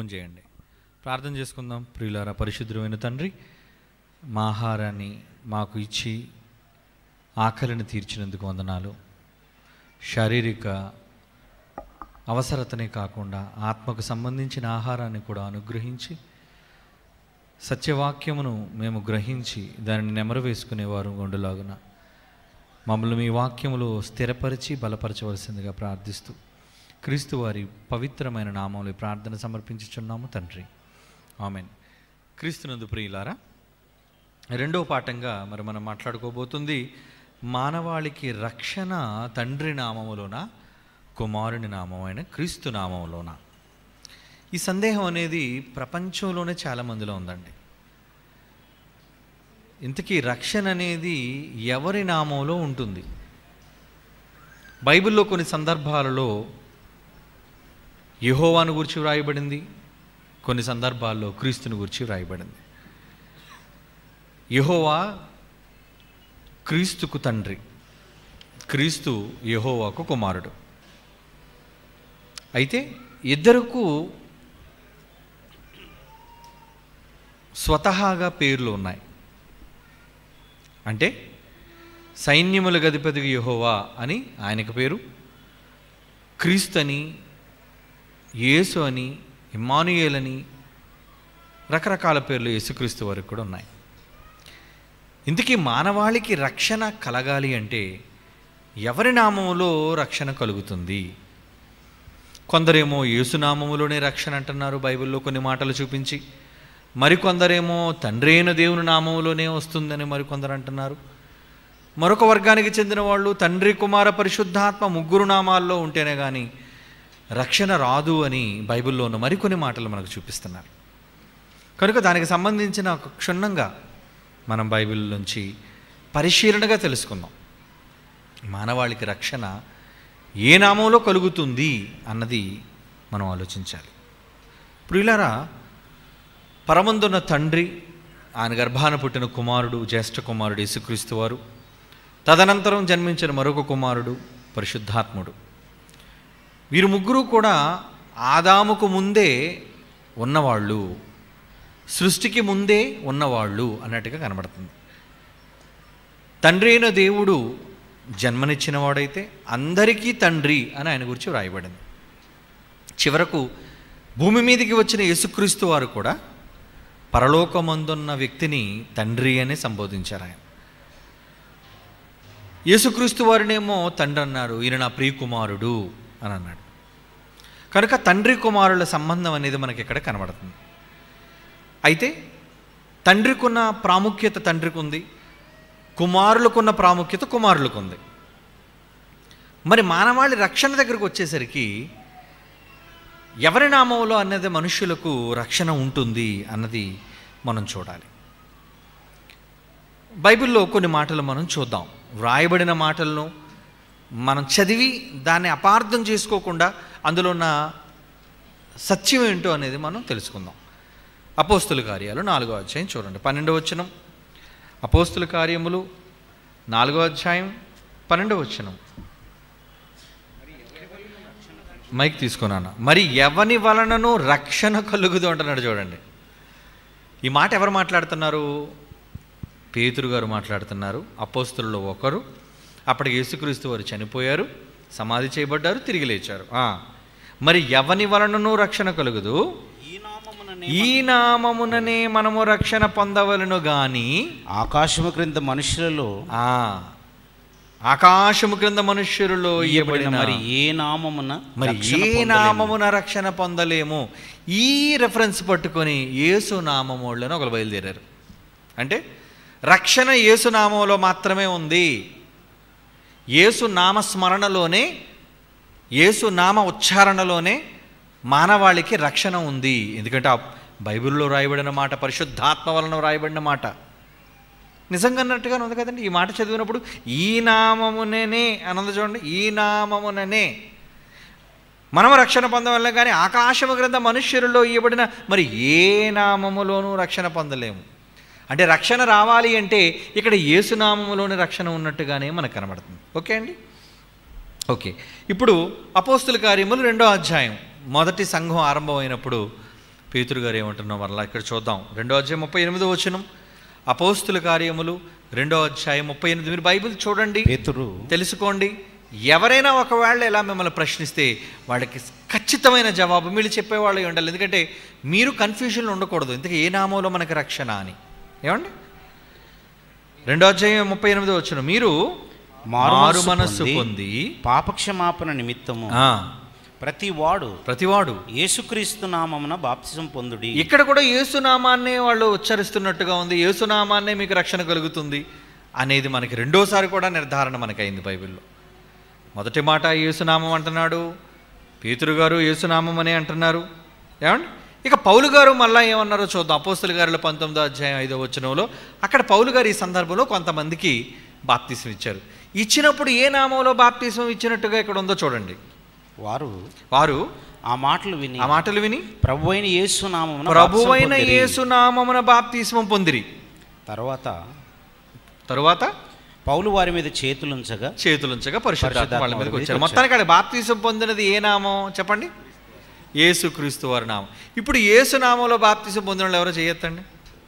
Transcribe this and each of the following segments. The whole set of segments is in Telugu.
ఫోన్ చేయండి ప్రార్థన చేసుకుందాం ప్రియులారా పరిశుద్ధమైన తండ్రి మా ఆహారాన్ని మాకు ఇచ్చి ఆకలిని తీర్చినందుకు వందనాలు శారీరక అవసరతనే కాకుండా ఆత్మకు సంబంధించిన ఆహారాన్ని కూడా అనుగ్రహించి సత్యవాక్యమును మేము గ్రహించి దానిని నెమరు వేసుకునేవారు గుండులాగున మమ్మల్ని మీ వాక్యములో స్థిరపరిచి బలపరచవలసిందిగా ప్రార్థిస్తూ క్రీస్తు వారి పవిత్రమైన నామంలో ఈ ప్రార్థన సమర్పించుచున్నాము తండ్రి ఆమెన్ క్రీస్తునందు ప్రియులారా రెండో పాఠంగా మరి మనం మాట్లాడుకోబోతుంది మానవాళికి రక్షణ తండ్రి నామములోన కుమారుని నామమైన క్రీస్తు నామములోన ఈ సందేహం అనేది ప్రపంచంలోనే చాలా మందిలో ఉందండి ఇంతకీ రక్షణ అనేది ఎవరి నామంలో ఉంటుంది బైబిల్లో కొన్ని సందర్భాలలో యెహోవాను గురించి వ్రాయబడింది కొన్ని సందర్భాల్లో క్రీస్తుని గురించి వ్రాయబడింది యెహోవా క్రీస్తుకు తండ్రి క్రీస్తు యెహోవాకు కుమారుడు అయితే ఇద్దరుకు స్వతహాగా పేర్లు ఉన్నాయి అంటే సైన్యముల గధిపతికి యెహోవా అని ఆయనకు పేరు క్రీస్తు అని యేసు అని ఇమానుయేల్ అని రకరకాల పేర్లు యేసుక్రీస్తు వరకు కూడా ఉన్నాయి ఇంతకీ మానవాళికి రక్షణ కలగాలి అంటే ఎవరి నామములో రక్షణ కలుగుతుంది కొందరేమో యేసునామములోనే రక్షణ అంటున్నారు బైబిల్లో కొన్ని మాటలు చూపించి మరికొందరేమో తండ్రి అయిన దేవుని నామములోనే వస్తుందని మరికొందరు అంటున్నారు మరొక వర్గానికి చెందిన వాళ్ళు తండ్రి కుమార పరిశుద్ధాత్మ ముగ్గురు నామాల్లో ఉంటేనే కానీ రక్షణ రాదు అని బైబిల్లో ఉన్న మరికొన్ని మాటలు మనకు చూపిస్తున్నారు కనుక దానికి సంబంధించిన ఒక క్షుణ్ణంగా మనం బైబిల్ నుంచి పరిశీలనగా తెలుసుకుందాం మానవాళికి రక్షణ ఏ నామంలో కలుగుతుంది అన్నది మనం ఆలోచించాలి ప్రియులారా పరమందున్న తండ్రి ఆయన గర్భాన పుట్టిన కుమారుడు జ్యేష్ఠ కుమారుడు యేసుక్రీస్తు వారు తదనంతరం జన్మించిన మరొక కుమారుడు పరిశుద్ధాత్ముడు వీరు ముగ్గురు కూడా ఆదాముకు ముందే ఉన్నవాళ్ళు సృష్టికి ముందే ఉన్నవాళ్ళు అన్నట్టుగా కనబడుతుంది తండ్రి అయిన దేవుడు జన్మనిచ్చినవాడైతే అందరికీ తండ్రి అని ఆయన గురించి వ్రాయబడింది చివరకు భూమి మీదకి వచ్చిన యేసుక్రీస్తు వారు కూడా పరలోకమందున్న వ్యక్తిని తండ్రి అని సంబోధించారు ఆయన యేసుక్రీస్తు వారినేమో తండ్రి అన్నారు ఈయన నా ప్రియకుమారుడు అని అన్నాడు కనుక తండ్రి కుమారుల సంబంధం అనేది మనకి ఇక్కడ కనబడుతుంది అయితే తండ్రికున్న ప్రాముఖ్యత తండ్రికి ఉంది కుమారులకున్న ప్రాముఖ్యత కుమారులకు ఉంది మరి మానవాళి రక్షణ దగ్గరకు వచ్చేసరికి ఎవరి నామంలో అన్నది మనుషులకు రక్షణ ఉంటుంది అన్నది మనం చూడాలి బైబిల్లో కొన్ని మాటలు మనం చూద్దాం వ్రాయబడిన మాటలను మనం చదివి దాన్ని అపార్థం చేసుకోకుండా అందులో ఉన్న సత్యం ఏంటో అనేది మనం తెలుసుకుందాం అపోస్తుల కార్యాలు నాలుగో అధ్యాయం చూడండి పన్నెండవ వచనం అపోస్తుల కార్యములు నాలుగో అధ్యాయం పన్నెండవ వచనం మైక్ తీసుకున్నాను మరి ఎవని వలనను రక్షణ కలుగుదు అంటున్నాడు చూడండి ఈ మాట ఎవరు మాట్లాడుతున్నారు పేతురు గారు మాట్లాడుతున్నారు అపోస్తులలో ఒకరు అప్పటికి యేసుక్రీస్తు వారు చనిపోయారు సమాధి చేయబడ్డారు తిరిగి లేచారు ఆ, మరి ఎవని వలనను రక్షణ కలుగుదు ఈ నామముననే ఈ నామముననే మనము రక్షణ పొందవలను గాని ఆకాశము క్రింద మనుషులలో ఆ ఆకాశము క్రింద మనుష్యులలో ఇయ్యబడిన ఇయ్యబడిన మరి ఏ నామమున మరి రక్షణ ఏ పొందలేము? నామమున రక్షణ పొందలేము ఈ రెఫరెన్స్ పట్టుకొని యేసు నామములను ఒకరు బయలుదేరారు అంటే రక్షణ యేసు నామంలో మాత్రమే ఉంది యేసు నామస్మరణలోనే యేసు నామ ఉచ్చారణలోనే మానవాళికి రక్షణ ఉంది ఎందుకంటే ఆ బైబిల్లో రాయబడిన మాట పరిశుద్ధాత్మ వలన రాయబడిన మాట నిజంగా అన్నట్టుగానే ఉంది కదండి ఈ మాట చదివినప్పుడు ఈ నామముననే అన్నది చూడండి ఈ నామముననే మనము రక్షణ పొందవల్ల కానీ ఆకాశము గ్రంథ మనుష్యులలో ఇవ్వబడిన మరి ఏ నామములోనూ రక్షణ పొందలేము అంటే రక్షణ రావాలి అంటే ఇక్కడ ఏసునామములోని రక్షణ ఉన్నట్టుగానే మనకు కనబడుతుంది ఓకే అండి ఓకే ఇప్పుడు అపోస్తుల కార్యములు రెండో అధ్యాయం మొదటి సంఘం ఆరంభమైనప్పుడు పేతురు గారు ఏమంటున్నాం మరలా ఇక్కడ చూద్దాం రెండో అధ్యాయం ముప్పై ఎనిమిదో వచనం అపోస్తుల కార్యములు రెండో అధ్యాయం ముప్పై ఎనిమిది మీరు బైబిల్ చూడండి పేతురు తెలుసుకోండి ఎవరైనా ఒకవేళ ఇలా మిమ్మల్ని ప్రశ్నిస్తే వాళ్ళకి ఖచ్చితమైన జవాబు మీరు చెప్పేవాళ్ళు అయి ఉండాలి ఎందుకంటే మీరు కన్ఫ్యూజన్లో ఉండకూడదు ఇంతకీ ఏ నామంలో మనకి రక్షణ అని ఏమండి రెండో అధ్యాయం ముప్పై ఎనిమిది వచ్చిన మీరు మారు మనస్సు పొంది పాపక్షమాపణ నిమిత్తము ఆ, ప్రతి వాడు ప్రతివాడు యేసుక్రీస్తు నామమున బాప్తిజం పొందుడి ఇక్కడ కూడా ఏసునామాన్నే వాళ్ళు ఉచ్చరిస్తున్నట్టుగా ఉంది ఏసునామాన్నే మీకు రక్షణ కలుగుతుంది అనేది మనకి రెండోసారి కూడా నిర్ధారణ మనకైంది బైబిల్లో మొదటి మాట ఏసునామం అంటున్నాడు పేతురు గారు ఏసునామం అనే అంటున్నారు ఏమండి ఇక పౌలు గారు మళ్ళా ఏమన్నారో చూద్దాం అపోస్తుల గారుల పంతొమ్మిదో అధ్యాయం ఐదో వచనంలో అక్కడ పౌలు గారు ఈ సందర్భంలో కొంతమందికి బాప్తీసం ఇచ్చారు ఇచ్చినప్పుడు ఏ నామంలో బాప్తీసం ఇచ్చినట్టుగా ఇక్కడ ఉందో చూడండి వారు వారు ఆ మాటలు విని ఆ మాటలు విని ప్రభు అయిన యేసు నామమున ప్రభువైన బాప్తిసం పొందిరి. యేసునామమున బాప్తిస్మం పొందిరి తర్వాత తరువాత పౌలు వారి మీద చేతులుంచగా చేతులుంచగా పరిశుద్ధాత్మ పరిశుద్ధాత్మ వాళ్ళ మీదకి వాళ్ళ వచ్చారు మీదకి మొత్తానికి అక్కడ బాప్తిసం పొందినది ఏ నామం చెప్పండి యేసుక్రీస్తు వారి నామం ఇప్పుడు యేసు నామంలో బాప్తిసం పొందిన వాళ్ళు ఎవరో చేయొద్దండి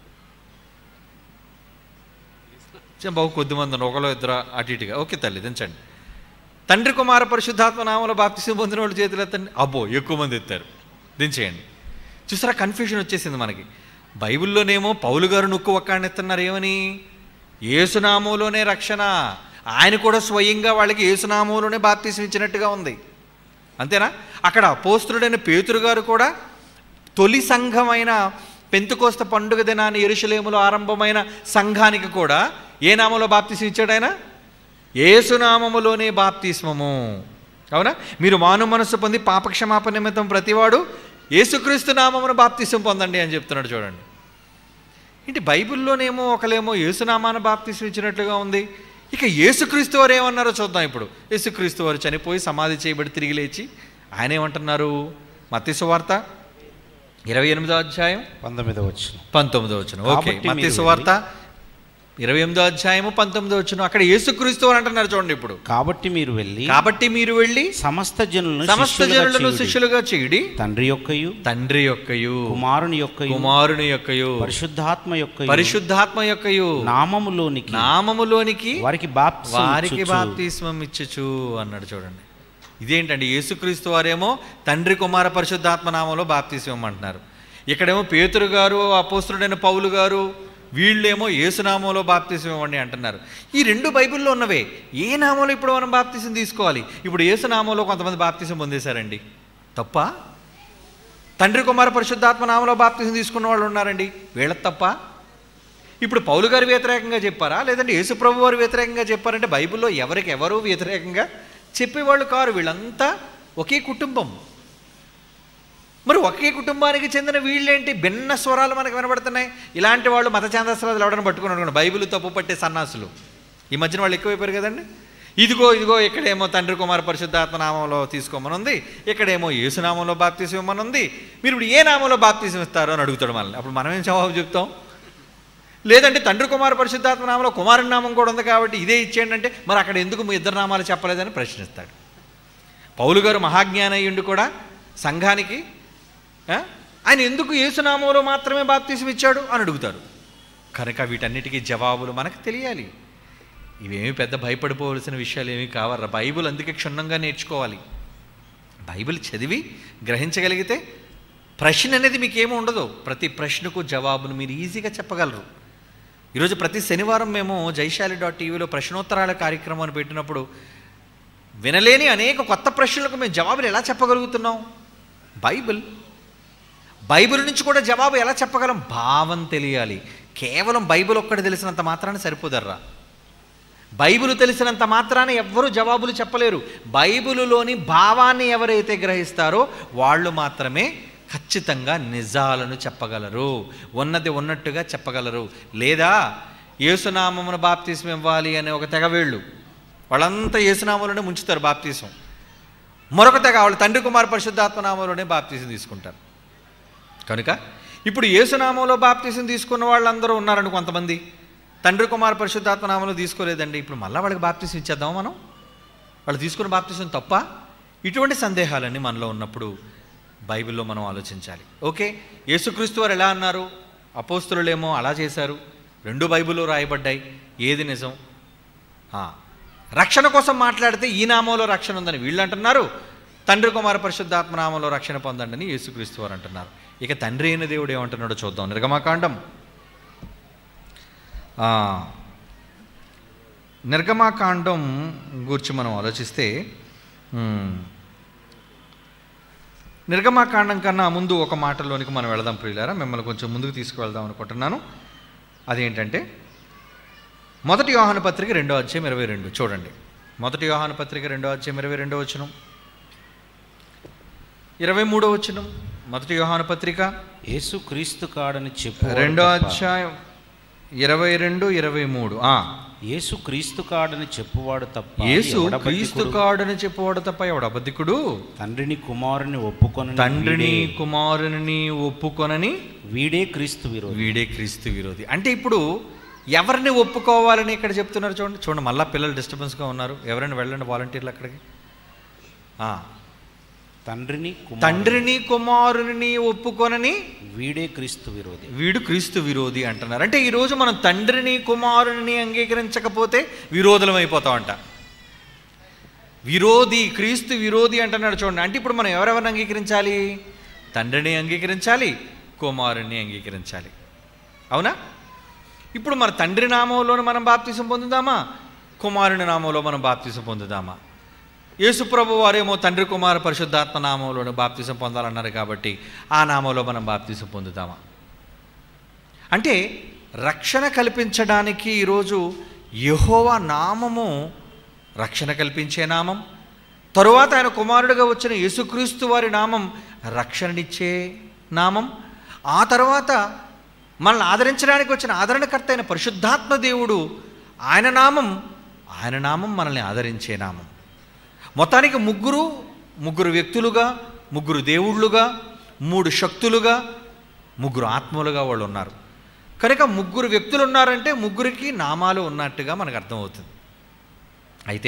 చే- బహు కొద్ది మంది ఉన్నారు. ఒకలో ఇద్దరు అటు ఇటుగా ఓకే తల్లి దించండి తండ్రి కుమార పరిశుద్ధాత్మ నామంలో బాప్తిసం పొందిన వాళ్ళు చేతులు ఎత్తండి అబ్బో ఎక్కువ మంది ఎత్తారు దించేయండి చూసారా కన్ఫ్యూజన్ వచ్చేసింది మనకి బైబిల్లోనేమో పౌలు గారు నొక్కు ఒక్కడిని ఎత్తున్నారు ఏమని ఏసునామంలోనే రక్షణ ఆయన కూడా స్వయంగా వాళ్ళకి ఏసునామంలోనే బాప్తీసం ఇచ్చినట్టుగా ఉంది అంతేనా అక్కడ పోస్తుడైన పేతురు గారు కూడా తొలి సంఘమైన పెంతుకోస్త పండుగ దినాన్ని ఎరుషలేములో ఆరంభమైన సంఘానికి కూడా ఏ నామంలో బాప్తీసం ఇచ్చాడు ఆయన ఏసునామములోనే బాప్తిస్మము అవునా మీరు మాను మనస్సు పొంది పాపక్షమాపణ నిమిత్తం ప్రతివాడు ఏసుక్రీస్తు నామమును బాప్తిసం పొందండి అని చెప్తున్నాడు చూడండి ఏంటి బైబిల్లోనేమో ఒకలేమో యేసునామాన బాప్తిసం ఇచ్చినట్లుగా ఉంది ఇక యేసుక్రీస్తు వారు ఏమన్నారో చూద్దాం ఇప్పుడు యేసుక్రీస్తు వారు చనిపోయి సమాధి చేయబడి తిరిగి లేచి ఆయన ఏమంటున్నారు మత్తి వార్త ఇరవై ఎనిమిదో అధ్యాయం పంతొమ్మిదో వచ్చిన పంతొమ్మిదో వచ్చిన ఓకే కాబట్టి మత్తి మీరు సువార్త ఇరవై ఎనిమిదో అధ్యాయము పంతొమ్మిదో వచ్చిన అక్కడ యేసుక్రీస్తు వారు అంటున్నారు చూడండి ఇప్పుడు కాబట్టి మీరు వెళ్ళి కాబట్టి మీరు వెళ్ళి సమస్త జనులను సమస్త శిష్యులుగా జనులను చేయుడి. శిష్యులుగా చేయుడి తండ్రి యొక్కయు తండ్రి యొక్కయు కుమారుని యొక్కయు కుమారుని యొక్కయు పరిశుద్ధాత్మ యొక్కయు పరిశుద్ధాత్మ యొక్కయు నామములోనికి నామములోనికి వారికి బాప్తిసం వారికి ఇచ్చుచు. బాప్తిస్మం ఇచ్చుచు అన్నాడు చూడండి ఇదేంటండి యేసుక్రీస్తు వారేమో తండ్రి కుమార పరిశుద్ధాత్మ నామంలో బాప్తిస్మం అంటున్నారు ఇక్కడేమో పేతురు గారు అపోస్తుడైన పౌలు గారు వీళ్ళేమో ఏసునామంలో బాప్తిసం ఇవ్వండి అంటున్నారు ఈ రెండు బైబిల్లో ఉన్నవే ఏ నామంలో ఇప్పుడు మనం బాప్తిసం తీసుకోవాలి ఇప్పుడు ఏసునామంలో కొంతమంది బాప్తిసం పొందేశారండి తప్ప తండ్రి కుమార పరిశుద్ధాత్మ నామంలో బాప్తిసం తీసుకున్న వాళ్ళు ఉన్నారండి వీళ్ళ తప్ప ఇప్పుడు పౌలు గారు వ్యతిరేకంగా చెప్పారా లేదంటే యేసుప్రభు వారు వ్యతిరేకంగా చెప్పారంటే బైబిల్లో ఎవరికి ఎవరు వ్యతిరేకంగా చెప్పేవాళ్ళు కారు వీళ్ళంతా ఒకే కుటుంబం మరి ఒకే కుటుంబానికి చెందిన వీళ్ళేంటి భిన్న స్వరాలు మనకు వినబడుతున్నాయి ఇలాంటి వాళ్ళు మత ఛాందస్రాలు ఎవడని పట్టుకుని అనుకోండి బైబిల్ తప్పు పట్టే సన్నాసులు ఈ మధ్యన వాళ్ళు ఎక్కువైపోయారు కదండి ఇదిగో ఇదిగో ఇక్కడేమో తండ్రి కుమార పరిశుద్ధాత్మ నామంలో తీసుకోమని ఉంది ఇక్కడేమో యేసునామంలో బాప్తీసం ఇవ్వమని ఉంది మీరు ఇప్పుడు ఏ నామంలో బాప్తీసం ఇస్తారు అని అడుగుతాడు మనల్ని అప్పుడు మనం ఏం జవాబు చెప్తాం లేదంటే తండ్రి కుమార పరిశుద్ధాత్మ నామంలో కుమారుని నామం కూడా ఉంది కాబట్టి ఇదే ఇచ్చేయండి అంటే మరి అక్కడ ఎందుకు మీ ఇద్దరు నామాలు చెప్పలేదని ప్రశ్నిస్తాడు పౌలు గారు మహాజ్ఞానయ్యుండి కూడా సంఘానికి ఆ, ఆయన ఎందుకు యేసునామంలో మాత్రమే బాప్తీసం ఇచ్చాడు అని అడుగుతారు కనుక వీటన్నిటికీ జవాబులు మనకు తెలియాలి ఇవేమి పెద్ద భయపడిపోవలసిన విషయాలు ఏమీ కావర్రా బైబిల్ అందుకే క్షుణ్ణంగా నేర్చుకోవాలి బైబిల్ చదివి గ్రహించగలిగితే ప్రశ్న అనేది మీకు ఏమి ఉండదు ప్రతి ప్రశ్నకు జవాబును మీరు ఈజీగా చెప్పగలరు ఈరోజు ప్రతి శనివారం మేము జైశాలి డాట్ టీవీలో ప్రశ్నోత్తరాల కార్యక్రమాన్ని పెట్టినప్పుడు వినలేని అనేక కొత్త ప్రశ్నలకు మేము జవాబులు ఎలా చెప్పగలుగుతున్నాం బైబిల్ బైబిల్ నుంచి కూడా జవాబు ఎలా చెప్పగలం భావం తెలియాలి కేవలం బైబిల్ ఒక్కటి తెలిసినంత మాత్రాన సరిపోదర్రా బైబిల్ తెలిసినంత మాత్రాన ఎవ్వరూ జవాబులు చెప్పలేరు బైబిలులోని భావాన్ని ఎవరైతే గ్రహిస్తారో వాళ్ళు మాత్రమే ఖచ్చితంగా నిజాలను చెప్పగలరు ఉన్నది ఉన్నట్టుగా చెప్పగలరు లేదా ఏసునామమును బాప్తీసం ఇవ్వాలి అనే ఒక తెగవేళ్ళు వాళ్ళంతా ఏసునామంలోనే ముంచుతారు బాప్తీసం మరొక తెగ వాళ్ళు తండ్రి కుమార్ పరిశుద్ధాత్మ నామంలోనే బాప్తీసం తీసుకుంటారు కనుక ఇప్పుడు ఏసునామంలో బాప్తీసం తీసుకున్న వాళ్ళందరూ ఉన్నారండి కొంతమంది తండ్రి కుమార్ పరిశుద్ధాత్మ నామంలో తీసుకోలేదండి ఇప్పుడు మళ్ళీ వాళ్ళకి బాప్తీసం ఇచ్చేద్దామా మనం వాళ్ళు తీసుకున్న బాప్తీసం తప్ప ఇటువంటి సందేహాలన్నీ మనలో ఉన్నప్పుడు బైబిల్లో మనం ఆలోచించాలి ఓకే యేసుక్రీస్తు వారు ఎలా అన్నారు అపోస్తులేమో అలా చేశారు రెండు బైబిల్లో రాయబడ్డాయి ఏది నిజం ఆ, రక్షణ కోసం మాట్లాడితే ఈ నామంలో రక్షణ ఉందని వీళ్ళు అంటున్నారు తండ్రి కుమార పరిశుద్ధాత్మ నామంలో రక్షణ పొందండి అని యేసుక్రీస్తు వారు అంటున్నారు ఇక తండ్రి అయిన దేవుడు ఏమంటున్నాడో చూద్దాం నిర్గమాకాండం ఆ, నిర్గమాకాండం గురించి మనం ఆలోచిస్తే ఉమ్, నిర్గమాకాండం కన్నా ముందు ఒక మాటలోనికి మనం వెళదాం ప్రియులారా మిమ్మల్ని కొంచెం ముందుకు తీసుకువెళ్దాం అనుకుంటున్నాను అదేంటంటే మొదటి యోహాను పత్రిక రెండో అధ్యాయం ఇరవై రెండు చూడండి మొదటి యోహాను పత్రిక రెండో అధ్యాయం ఇరవై రెండో వచనం ఇరవై మూడో వచనం మొదటి యోహాను పత్రిక యేసు క్రీస్తు కాడని చెప్పు రెండో అధ్యాయం ఇరవై రెండు ఇరవై మూడు ఆ. యేసు క్రీస్తు కాడని చెప్పువాడు తప్ప యేసు ఎవడ క్రీస్తు బద్ధికుడు? కాడని చెప్పవాడు తప్ప ఎవడు అబద్ధికుడు తండ్రిని కుమారుని ఒప్పుకొని తండ్రిని కుమారుని ఒప్పుకొనని వీడే క్రీస్తు విరోధి వీడే క్రీస్తు విరోధి అంటే ఇప్పుడు ఎవరిని ఒప్పుకోవాలని ఇక్కడ చెప్తున్నారు చూడండి చూడండి మళ్ళీ పిల్లలు డిస్టర్బెన్స్గా ఉన్నారు ఎవరైనా వెళ్ళండి వాలంటీర్లు అక్కడికి ఆ. తండ్రిని కుమారుని తండ్రిని కుమారుని ఒప్పుకొనని వీడే క్రీస్తు విరోధి వీడు క్రీస్తు విరోధి అంటున్నారు అంటే ఈరోజు మనం తండ్రిని కుమారుని అంగీకరించకపోతే విరోధులం అయిపోతామంట విరోధి క్రీస్తు విరోధి అంటున్నాడు చూడండి అంటే ఇప్పుడు మనం ఎవరెవరిని అంగీకరించాలి తండ్రిని అంగీకరించాలి కుమారుని అంగీకరించాలి అవునా ఇప్పుడు మన తండ్రి నామంలోనే మనం బాప్తీసం పొందుదామా కుమారుని నామంలో మనం బాప్తీసం పొందుదామా యేసుప్రభు వారేమో తండ్రి కుమార పరిశుద్ధాత్మ నామంలోనే బాప్తీసం పొందాలన్నారు కాబట్టి ఆ నామంలో మనం బాప్తీసం పొందుతామా అంటే రక్షణ కల్పించడానికి ఈరోజు యెహోవా నామము రక్షణ కల్పించే నామం తరువాత ఆయన కుమారుడిగా వచ్చిన యేసుక్రీస్తు వారి నామం రక్షణనిచ్చే నామం ఆ తర్వాత మనల్ని ఆదరించడానికి వచ్చిన ఆదరణకర్త అయిన పరిశుద్ధాత్మ దేవుడు ఆయన నామం ఆయన నామం మనల్ని ఆదరించే నామం మొత్తానికి ముగ్గురు ముగ్గురు వ్యక్తులుగా ముగ్గురు దేవుళ్ళుగా మూడు శక్తులుగా ముగ్గురు ఆత్మలుగా వాళ్ళు ఉన్నారు కనుక ముగ్గురు వ్యక్తులు ఉన్నారంటే ముగ్గురికి నామాలు ఉన్నట్టుగా మనకు అర్థమవుతుంది అయితే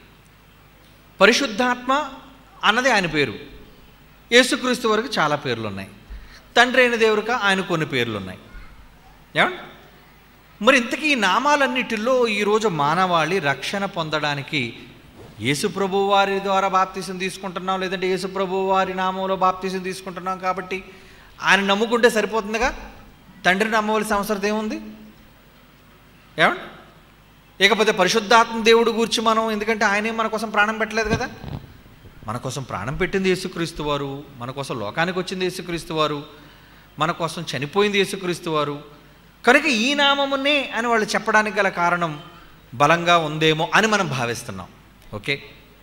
పరిశుద్ధాత్మ అన్నది ఆయన పేరు యేసుక్రీస్తు వరకు చాలా పేర్లు ఉన్నాయి తండ్రి అయిన దేవుడిక ఆయన కొన్ని పేర్లు ఉన్నాయి ఏమండి మరి ఇంతకీ ఈ నామాలన్నిటిలో ఈరోజు మానవాళి రక్షణ పొందడానికి యేసుప్రభు వారి ద్వారా బాప్తీసం తీసుకుంటున్నాం లేదంటే యేసుప్రభు వారి నామంలో బాప్తీసం తీసుకుంటున్నాం కాబట్టి ఆయన నమ్ముకుంటే సరిపోతుందిగా తండ్రి నమ్మవలసిన అవసరం ఏముంది ఏమండి ఇకపోతే పరిశుద్ధాత్మ దేవుడు గురించి మనం ఎందుకంటే ఆయనే మన కోసం ప్రాణం పెట్టలేదు కదా మన కోసం ప్రాణం పెట్టింది యేసుక్రీస్తు వారు మన కోసం లోకానికి వచ్చింది యేసుక్రీస్తు వారు మన కోసం చనిపోయింది యేసుక్రీస్తు వారు కనుక ఈ నామమునే అని వాళ్ళు చెప్పడానికి గల కారణం బలంగా ఉందేమో అని మనం భావిస్తున్నాం ఓకే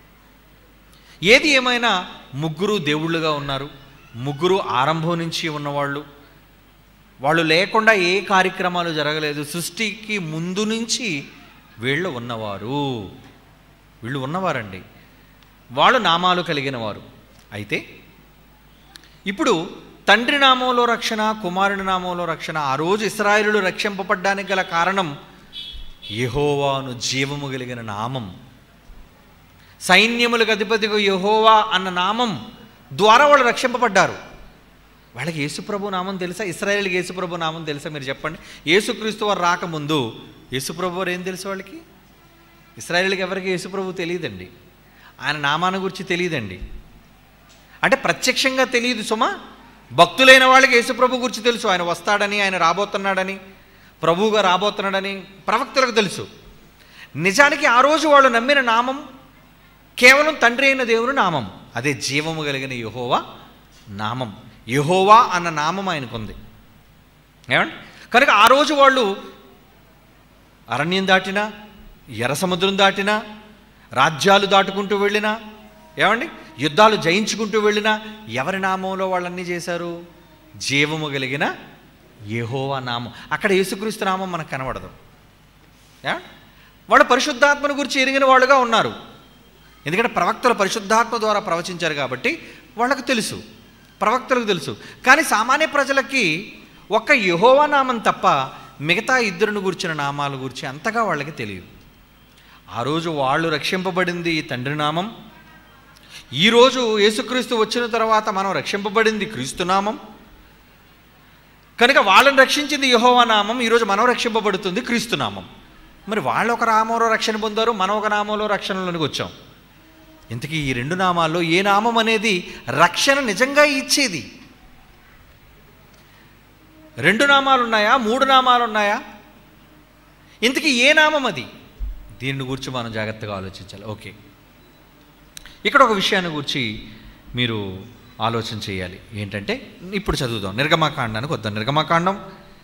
ఏది ఏమైనా ముగ్గురు దేవుళ్ళుగా ఉన్నారు ముగ్గురు ఆరంభం నుంచి ఉన్నవాళ్ళు వాళ్ళు లేకుండా ఏ కార్యక్రమాలు జరగలేదు సృష్టికి ముందు నుంచి వీళ్ళు ఉన్నవారు వీళ్ళు ఉన్నవారండి వాళ్ళు నామాలు కలిగిన వారు అయితే ఇప్పుడు తండ్రి నామంలో రక్షణ కుమారుని నామంలో రక్షణ ఆ రోజు ఇస్రాయేలులు రక్షింపబడ్డానికి గల కారణం యెహోవాను జీవము కలిగిన నామం సైన్యములకు అధిపతిగా యెహోవా అన్న నామం ద్వారా వాళ్ళు రక్షింపబడ్డారు వాళ్ళకి యేసుప్రభు నామం తెలుసా ఇస్రాయేల్కి యేసుప్రభు నామం తెలుసా మీరు చెప్పండి యేసుక్రీస్తు వారు రాకముందు యేసుప్రభు వారు ఏం తెలుసు వాళ్ళకి ఇస్రాయేల్కి ఎవరికి యేసుప్రభు తెలియదండి ఆయన నామాన్ని గురించి తెలియదండి అంటే ప్రత్యక్షంగా తెలియదు సుమా భక్తులైన వాళ్ళకి యేసుప్రభు గురించి తెలుసు ఆయన వస్తాడని ఆయన రాబోతున్నాడని ప్రభువుగా రాబోతున్నాడని ప్రవక్తలకు తెలుసు నిజానికి ఆ రోజు వాళ్ళు నమ్మిన నామం కేవలం తండ్రి అయిన దేవుని నామం అదే జీవము కలిగిన యహోవా నామం యహోవా అన్న నామం ఆయనకుంది ఏమండి కనుక ఆ రోజు వాళ్ళు అరణ్యం దాటినా ఎర్ర సముద్రం దాటినా రాజ్యాలు దాటుకుంటూ వెళ్ళినా ఏమండి యుద్ధాలు జయించుకుంటూ వెళ్ళినా ఎవరి నామంలో వాళ్ళన్నీ చేశారు జీవము కలిగిన యెహోవా నామం అక్కడ యేసుక్రీస్తు నామం మనకు కనబడదు ఏమండి? వాళ్ళు పరిశుద్ధాత్మను గురించి ఎరిగిన వాళ్ళుగా ఉన్నారు ఎందుకంటే ప్రవక్తలు పరిశుద్ధాత్మ ద్వారా ప్రవచించారు కాబట్టి వాళ్ళకు తెలుసు ప్రవక్తలకు తెలుసు కానీ సామాన్య ప్రజలకి ఒక్క యహోవా నామం తప్ప మిగతా ఇద్దరిని గురించిన నామాల గురించి అంతగా వాళ్ళకి తెలియదు ఆ రోజు వాళ్ళు రక్షింపబడింది తండ్రి నామం ఈరోజు యేసుక్రీస్తు వచ్చిన తర్వాత మనం రక్షింపబడింది క్రీస్తునామం కనుక వాళ్ళని రక్షించింది యెహోవా నామం ఈరోజు మనం రక్షింపబడుతుంది క్రీస్తునామం మరి వాళ్ళు ఒక నామంలో రక్షణ పొందారు మనం ఒక నామంలో రక్షణలోనికి వచ్చాం ఇంతకీ ఈ రెండు నామాల్లో ఏ నామం అనేది రక్షణ నిజంగా ఇచ్చేది రెండు నామాలు ఉన్నాయా మూడు నామాలు ఉన్నాయా ఇంతకీ ఏ నామం అది దీని గురించి మనం జాగ్రత్తగా ఆలోచించాలి ఓకే ఇక్కడ ఒక విషయాన్ని గురించి మీరు ఆలోచన చేయాలి ఏంటంటే ఇప్పుడు చదువుదాం నిర్గమాకాండానికి వద్దాం నిర్గమాకాండం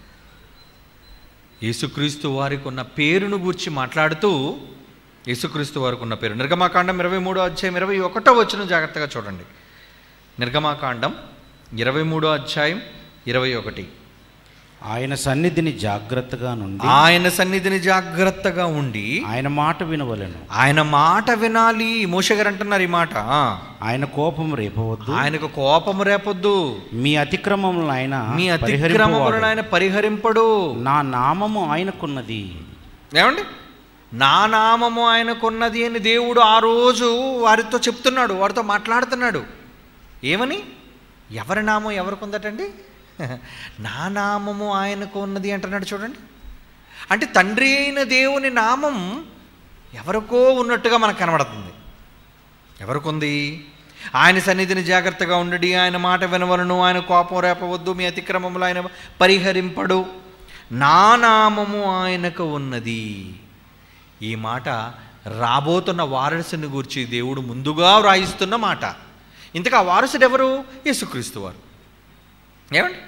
యేసుక్రీస్తు వారికి ఉన్న పేరును గురించి మాట్లాడుతూ యేసుక్రీస్తు వారికి ఉన్న పేరు నిర్గమాకాండం ఇరవై మూడో అధ్యాయం ఇరవై ఒకటో వచ్చిన జాగ్రత్తగా చూడండి నిర్గమాకాండం ఇరవై మూడో అధ్యాయం ఇరవై ఒకటి ఆయన సన్నిధిని జాగ్రత్తగా నుండి ఆయన సన్నిధిని జాగ్రత్తగా ఉండి ఆయన మాట వినవలెను ఆయన మాట వినాలి మోష గారు అంటున్నారు ఈ మాట ఆ. ఆయన కోపం రేపవద్దు ఆయనకు కోపము రేపొద్దు మీ అతిక్రమములను ఆయన మీ అతిక్రమములను పరిహరింపవాడు. ఆయన పరిహరింపడు నా నామము ఆయనకున్నది ఏమండి నా నామము ఆయనకున్నది అని దేవుడు ఆ రోజు వారితో చెప్తున్నాడు వారితో మాట్లాడుతున్నాడు ఏమని ఎవరి నామం ఎవరికి ఉందటండి నా నామము ఆయనకు ఉన్నది అంటున్నాడు చూడండి అంటే తండ్రి అయిన దేవుని నామం ఎవరికో ఉన్నట్టుగా మనకు కనబడుతుంది ఎవరికుంది ఆయన సన్నిధిని జాగ్రత్తగా ఉండడి ఆయన మాట వినవలను ఆయన కోపం రేపవద్దు మీ అతిక్రమములు ఆయన పరిహరింపడు నా నామము ఆయనకు ఉన్నది ఈ మాట రాబోతున్న వారసుని గురించి దేవుడు ముందుగా వ్రాయిస్తున్న మాట ఇంతకు ఆ వారసుడు ఎవరు యేసుక్రీస్తు వారు ఏమండి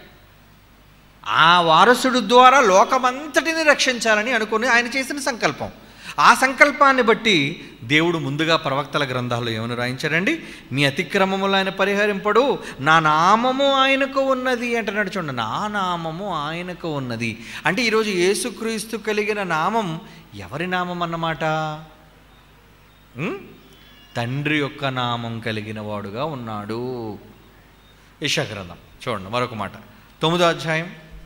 ఆ వారసుడు ద్వారా లోకమంతటిని రక్షించాలని అనుకుని ఆయన చేసిన సంకల్పం ఆ సంకల్పాన్ని బట్టి దేవుడు ముందుగా ప్రవక్తల గ్రంథాల్లో ఏమని రాయించాడండి మీ అతిక్రమములు ఆయన పరిహరింపడు నా నామము ఆయనకు ఉన్నది అంటున్నాడు చూడండి నా నామము ఆయనకు ఉన్నది అంటే ఈరోజు యేసుక్రీస్తు కలిగిన నామం ఎవరి నామం అన్నమాట ఉం? తండ్రి యొక్క నామం కలిగిన వాడుగా ఉన్నాడు యశగ్రంథం చూడండి మరొక మాట తొమ్మిదో అధ్యాయం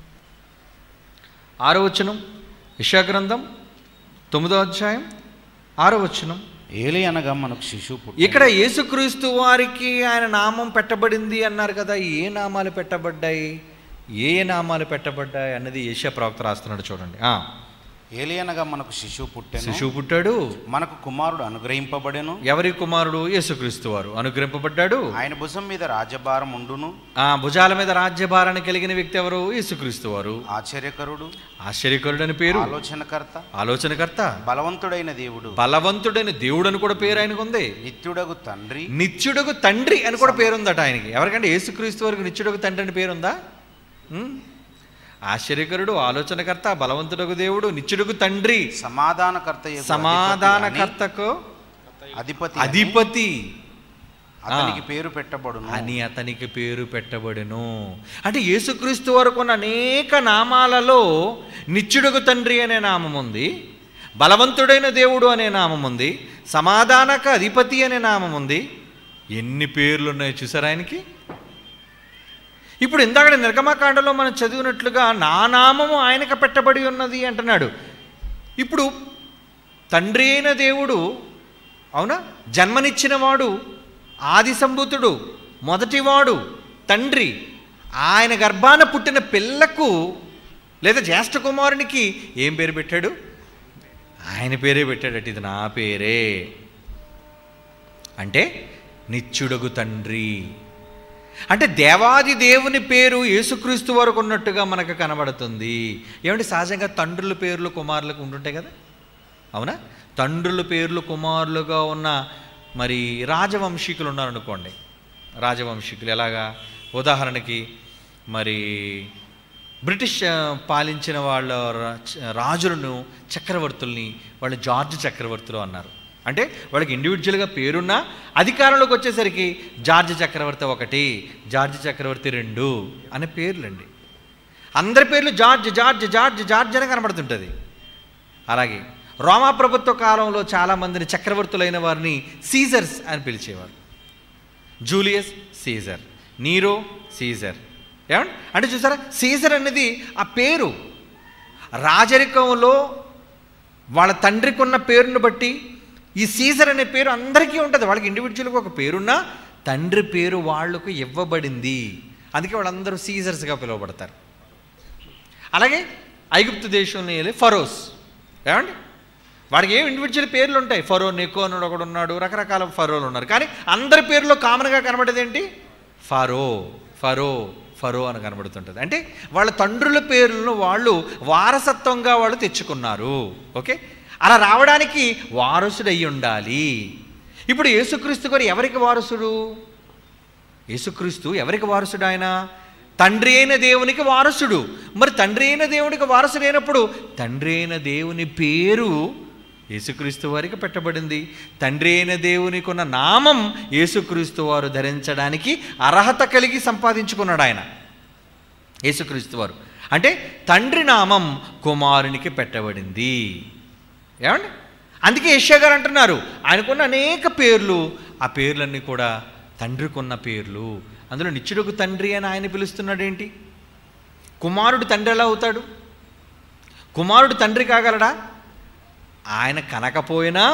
ఆరో వచనం యశాగ్రంథం తొమ్మిదో అధ్యాయం ఆరో వచనం ఏలి అనగా మనకు శిశువు పుట్టాడు. ఇక్కడ యేసుక్రీస్తు వారికి ఆయన నామం పెట్టబడింది అన్నారు కదా ఏ నామాలు పెట్టబడ్డాయి ఏ ఏ నామాలు పెట్టబడ్డాయి అన్నది ఏషియా ప్రవక్త రాస్తున్నాడు చూడండి ఆ, ఏలి అనగా మనకు శిశువు పుట్టెను శిశువు పుట్టాడు మనకు కుమారుడు అనుగ్రహింపబడెను ఎవరి కుమారుడు యేసుక్రీస్తు వారు అనుగ్రహింపబడ్డాడు ఆయన భుజం మీద రాజ్యభారం ఉండును ఆ భుజాల మీద రాజ్యభారాన్ని కలిగిన వ్యక్తి ఎవరు యేసుక్రీస్తు వారు ఆశ్చర్యకరుడు ఆశ్చర్యకరుడని పేరు ఆలోచనకర్త ఆలోచనకర్త బలవంతుడైన దేవుడు బలవంతుడైన దేవుడు అని కూడా పేరు ఆయనకు ఉంది నిత్యుడగు తండ్రి నిత్యుడకు తండ్రి అని కూడా పేరుందట ఆయనకి ఎవరికంటే యేసుక్రీస్తు వరకు నిత్యుడకు తండ్రి అని పేరుందా ఉం? ఆశ్చర్యకరుడు ఆలోచనకర్త బలవంతుడకు దేవుడు నిత్యుడకు తండ్రి సమాధానకర్త యగు సమాధానకర్తకు అధిపతి అని అధిపతి అతనికి పేరు పెట్టబడును అని అతనికి పేరు పెట్టబడెను అంటే యేసుక్రీస్తు వరకు ఉన్న అనేక నామాలలో నిత్యుడుగు తండ్రి అనే నామం ఉంది బలవంతుడైన దేవుడు అనే నామం ఉంది సమాధానక అధిపతి అనే నామం ఉంది ఎన్ని పేర్లు ఉన్నాయో చూసారా ఆయనకి ఇప్పుడు ఇందాక నిర్గమకాండలో మనం చదివినట్లుగా నా నామము ఆయనకు పెట్టబడి ఉన్నది అంటున్నాడు ఇప్పుడు తండ్రి అయిన దేవుడు అవునా జన్మనిచ్చిన వాడు ఆది సంభూతుడు మొదటివాడు తండ్రి ఆయన గర్భాన పుట్టిన పిల్లకు లేదా జ్యేష్ఠ కుమారునికి ఏం పేరు పెట్టాడు ఆయన పేరే పెట్టాడట ఇది నా పేరే అంటే నిత్యుడగు తండ్రి అంటే దేవాది దేవుని పేరు యేసుక్రీస్తు వరకు ఉన్నట్టుగా మనకు కనబడుతుంది ఏమంటే సహజంగా తండ్రుల పేర్లు కుమారులకు ఉంటుంటాయి కదా అవునా తండ్రుల పేర్లు కుమారులుగా ఉన్న మరి రాజవంశీకులు ఉన్నారనుకోండి రాజవంశీకులు ఎలాగా ఉదాహరణకి మరి బ్రిటిష్ ఆ, పాలించిన వాళ్ళ రా- చ- రాజులను చక్రవర్తుల్ని వాళ్ళు జార్జ్ చక్రవర్తులు అన్నారు అంటే వాళ్ళకి ఇండివిజువల్గా పేరున్నా అధికారంలోకి వచ్చేసరికి జార్జ్ చక్రవర్తి ఒకటి జార్జ్ చక్రవర్తి రెండు అనే పేర్లండి అందరి పేర్లు జార్జ్ జార్జ్ జార్జ్ జార్జ్ అని కనబడుతుంటుంది అలాగే రోమా ప్రభుత్వ కాలంలో చాలామందిని చక్రవర్తులైన వారిని సీజర్స్ అని పిలిచేవారు జూలియస్ సీజర్ నీరో సీజర్ ఏమండి అంటే చూసారా సీజర్ అనేది ఆ పేరు రాజరికంలో వాళ్ళ తండ్రికి ఉన్న పేరును బట్టి ఈ సీజర్ అనే పేరు అందరికీ ఉంటుంది వాళ్ళకి ఇండివిజువల్గా ఒక పేరున్నా తండ్రి పేరు వాళ్లకు ఇవ్వబడింది అందుకే వాళ్ళందరూ సీజర్స్గా పిలువబడతారు అలాగే ఐగుప్తు దేశంలో వెళ్ళి ఫరోస్ ఏమండి వాడికి ఏం ఇండివిజువల్ పేర్లు ఉంటాయి ఫరో నెకో అని ఒకడు ఉన్నాడు రకరకాల ఫరోలు ఉన్నారు కానీ అందరి పేర్లో కామన్గా కనబడేది ఏంటి ఫరో ఫరో ఫరో అని కనబడుతుంటుంది అంటే వాళ్ళ తండ్రుల పేర్లను వాళ్ళు వారసత్వంగా వాళ్ళు తెచ్చుకున్నారు ఓకే అలా రావడానికి వారసుడు అయి ఉండాలి ఇప్పుడు యేసుక్రీస్తు గారు ఎవరికి వారసుడు యేసుక్రీస్తు ఎవరికి వారసుడు ఆయన తండ్రి అయిన దేవునికి వారసుడు మరి తండ్రి అయిన దేవునికి వారసుడైనప్పుడు తండ్రి అయిన దేవుని పేరు యేసుక్రీస్తు వారికి పెట్టబడింది తండ్రి అయిన దేవునికి ఉన్న నామం యేసుక్రీస్తు వారు ధరించడానికి అర్హత కలిగి సంపాదించుకున్నాడు ఆయన యేసుక్రీస్తు వారు అంటే తండ్రి నామం కుమారునికి పెట్టబడింది ఏమండి అందుకే యశ్యా గారు అంటున్నారు ఆయనకున్న అనేక పేర్లు ఆ పేర్లన్నీ కూడా తండ్రికున్న పేర్లు అందులో నిత్యుడుకు తండ్రి అని ఆయన పిలుస్తున్నాడు ఏంటి కుమారుడు తండ్రి ఎలా అవుతాడు కుమారుడు తండ్రి కాగలడా ఆయన కనకపోయినా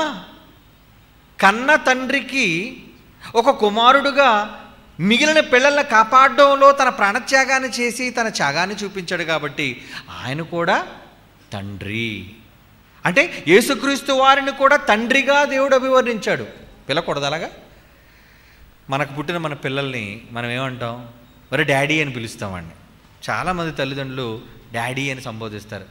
కన్న తండ్రికి ఒక కుమారుడుగా మిగిలిన పిల్లల్ని కాపాడడంలో తన ప్రాణత్యాగాన్ని చేసి తన త్యాగాన్ని చూపించాడు కాబట్టి ఆయన కూడా తండ్రి అంటే యేసుక్రీస్తు వారిని కూడా తండ్రిగా దేవుడు అభివర్ణించాడు పిల్లకూడదు అలాగా మనకు పుట్టిన మన పిల్లల్ని మనం ఏమంటాం మరి డాడీ అని పిలుస్తామండి చాలామంది తల్లిదండ్రులు డాడీ అని సంబోధిస్తారు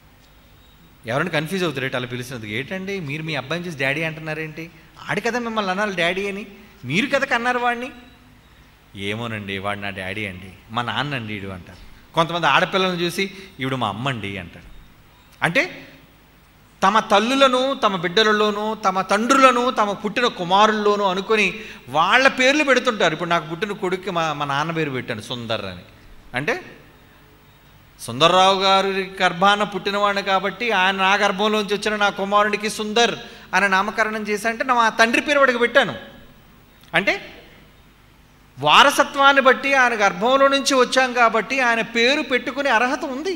ఎవరైనా కన్ఫ్యూజ్ అవుతారు ఏంటి అలా పిలిచినందుకు ఏంటండి మీరు మీ అబ్బాయిని చూసి డాడీ అంటున్నారేంటి ఆడి కదా మిమ్మల్ని అన్నారు డాడీ అని మీరు కదా కన్నారు వాడిని ఏమోనండి వాడు నా డాడీ అండి మా నాన్న అండి ఈడు అంటారు కొంతమంది ఆడపిల్లలను చూసి ఈవిడ మా అమ్మ అండి అంటారు అంటే తమ తల్లులను తమ బిడ్డలలోనూ తమ తండ్రులను తమ పుట్టిన కుమారుల్లోనూ అనుకొని వాళ్ళ పేర్లు పెడుతుంటారు ఇప్పుడు నాకు పుట్టిన కొడుక్కి మా మా నాన్న పేరు పెట్టాను సుందర్ అని అంటే సుందర్రావు గారి గర్భాన పుట్టినవాడిని కాబట్టి ఆయన నా గర్భంలోంచి వచ్చిన నా కుమారుడికి సుందర్ అని నామకరణం చేశా అంటే నా మా తండ్రి పేరు వాడికి పెట్టాను అంటే వారసత్వాన్ని బట్టి ఆయన గర్భంలో నుంచి వచ్చాం కాబట్టి ఆయన పేరు పెట్టుకునే అర్హత ఉంది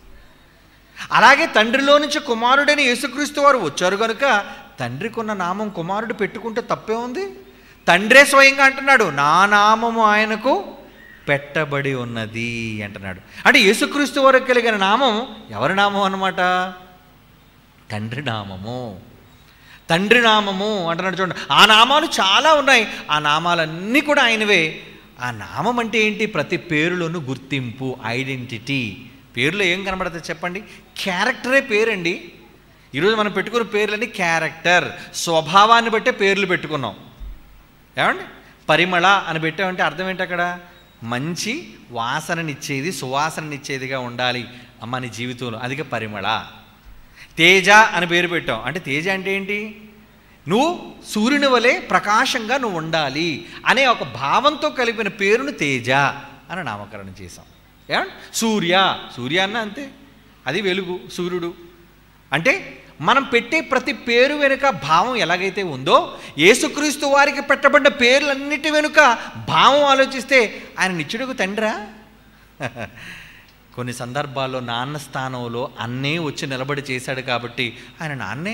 అలాగే తండ్రిలో నుంచి కుమారుడని యేసుక్రీస్తు వారు వచ్చారు కనుక తండ్రికున్న నామం కుమారుడు పెట్టుకుంటే తప్పే ఉంది తండ్రే స్వయంగా అంటున్నాడు నా నామము ఆయనకు పెట్టబడి ఉన్నది అంటున్నాడు అంటే యేసుక్రీస్తు వారికి కలిగిన నామం ఎవరి నామం అన్నమాట తండ్రి నామము తండ్రి నామము అంటున్నాడు చూడండి ఆ నామాలు చాలా ఉన్నాయి ఆ నామాలన్నీ కూడా ఆయనవే ఆ నామం అంటే ఏంటి ప్రతి పేరులోనూ గుర్తింపు ఐడెంటిటీ పేరులో ఏం కనబడుతుంది చెప్పండి క్యారెక్టరే పేరండి ఈరోజు మనం పెట్టుకున్న పేర్లన్నీ క్యారెక్టర్ స్వభావాన్ని బట్టే పేర్లు పెట్టుకున్నాం ఏమండి పరిమళ అని పెట్టామంటే అర్థం ఏంటి అక్కడ మంచి వాసననిచ్చేది సువాసననిచ్చేదిగా ఉండాలి అమ్మ నీ జీవితంలో అదిగా పరిమళ తేజ అని పేరు పెట్టాం అంటే తేజ అంటే ఏంటి నువ్వు సూర్యుని వలె ప్రకాశంగా నువ్వు ఉండాలి అనే ఒక భావంతో కలిపిన పేరును తేజ అని నామకరణం చేశాం ఏమండి సూర్య సూర్య అన్న అంతే అది వెలుగు సూర్యుడు అంటే మనం పెట్టే ప్రతి పేరు వెనుక భావం ఎలాగైతే ఉందో యేసుక్రీస్తు వారికి పెట్టబడ్డ పేర్లన్నిటి వెనుక భావం ఆలోచిస్తే ఆయన నిత్యుడుకు తండ్రా కొన్ని సందర్భాల్లో నాన్న స్థానంలో అన్నే వచ్చి నిలబడి చేశాడు కాబట్టి ఆయన నాన్నే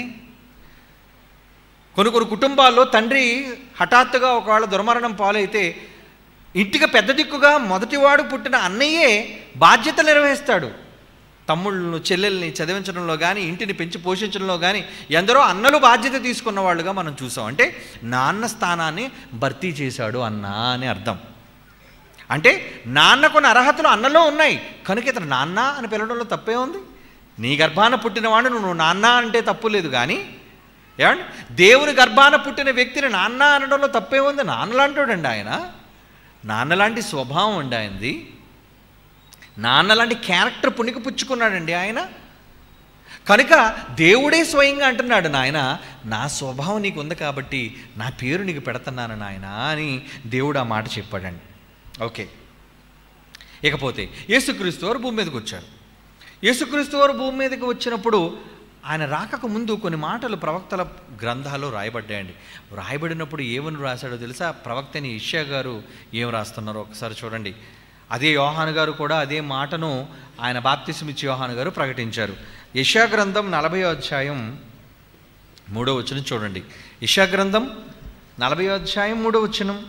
కొన్ని కొన్ని కుటుంబాల్లో తండ్రి హఠాత్తుగా ఒకవేళ దుర్మరణం పాలైతే ఇంటికి పెద్ద దిక్కుగా మొదటివాడు పుట్టిన అన్నయ్యే బాధ్యత నిర్వహిస్తాడు తమ్ముళ్ళను చెల్లెల్ని చదివించడంలో కానీ ఇంటిని పెంచి పోషించడంలో కానీ ఎందరో అన్నలు బాధ్యత తీసుకున్న వాళ్ళుగా మనం చూసాం అంటే నాన్న స్థానాన్ని భర్తీ చేశాడు అన్న అని అర్థం అంటే నాన్నకున్న అర్హతలు అన్నలో ఉన్నాయి కనుక ఇతను నాన్న అని పిలవడంలో తప్పే ఉంది నీ గర్భాన పుట్టినవాడు నువ్వు నాన్న అంటే తప్పు లేదు కానీ ఏమండి దేవుని గర్భాన పుట్టిన వ్యక్తిని నాన్న అనడంలో తప్పే ఉంది నాన్నలాంటోడండి ఆయన నాన్నలాంటి స్వభావం అండి ఆయనది నాన్నలాంటి క్యారెక్టర్ పుణికి పుచ్చుకున్నాడండి ఆయన కనుక దేవుడే స్వయంగా అంటున్నాడు నాయన నా స్వభావం నీకు ఉంది కాబట్టి నా పేరు నీకు పెడుతున్నాను నాయన అని దేవుడు ఆ మాట చెప్పాడండి ఓకే ఇకపోతే యేసుక్రీస్తు వారు భూమి మీదకి వచ్చారు యేసుక్రీస్తు వారు భూమి మీదకి వచ్చినప్పుడు ఆయన రాకక ముందు కొన్ని మాటలు ప్రవక్తల గ్రంథాలు రాయబడ్డాయండి రాయబడినప్పుడు ఏమని రాశాడో తెలుసా ప్రవక్తని ఇష్యా గారు ఏం రాస్తున్నారో ఒకసారి చూడండి అదే యోహాను గారు కూడా అదే మాటను ఆయన బాప్తిసమిచ్చి యోహాను గారు ప్రకటించారు యశా గ్రంథం నలభై అధ్యాయం మూడో వచనం చూడండి ఇషా గ్రంథం నలభై అధ్యాయం మూడో వచనం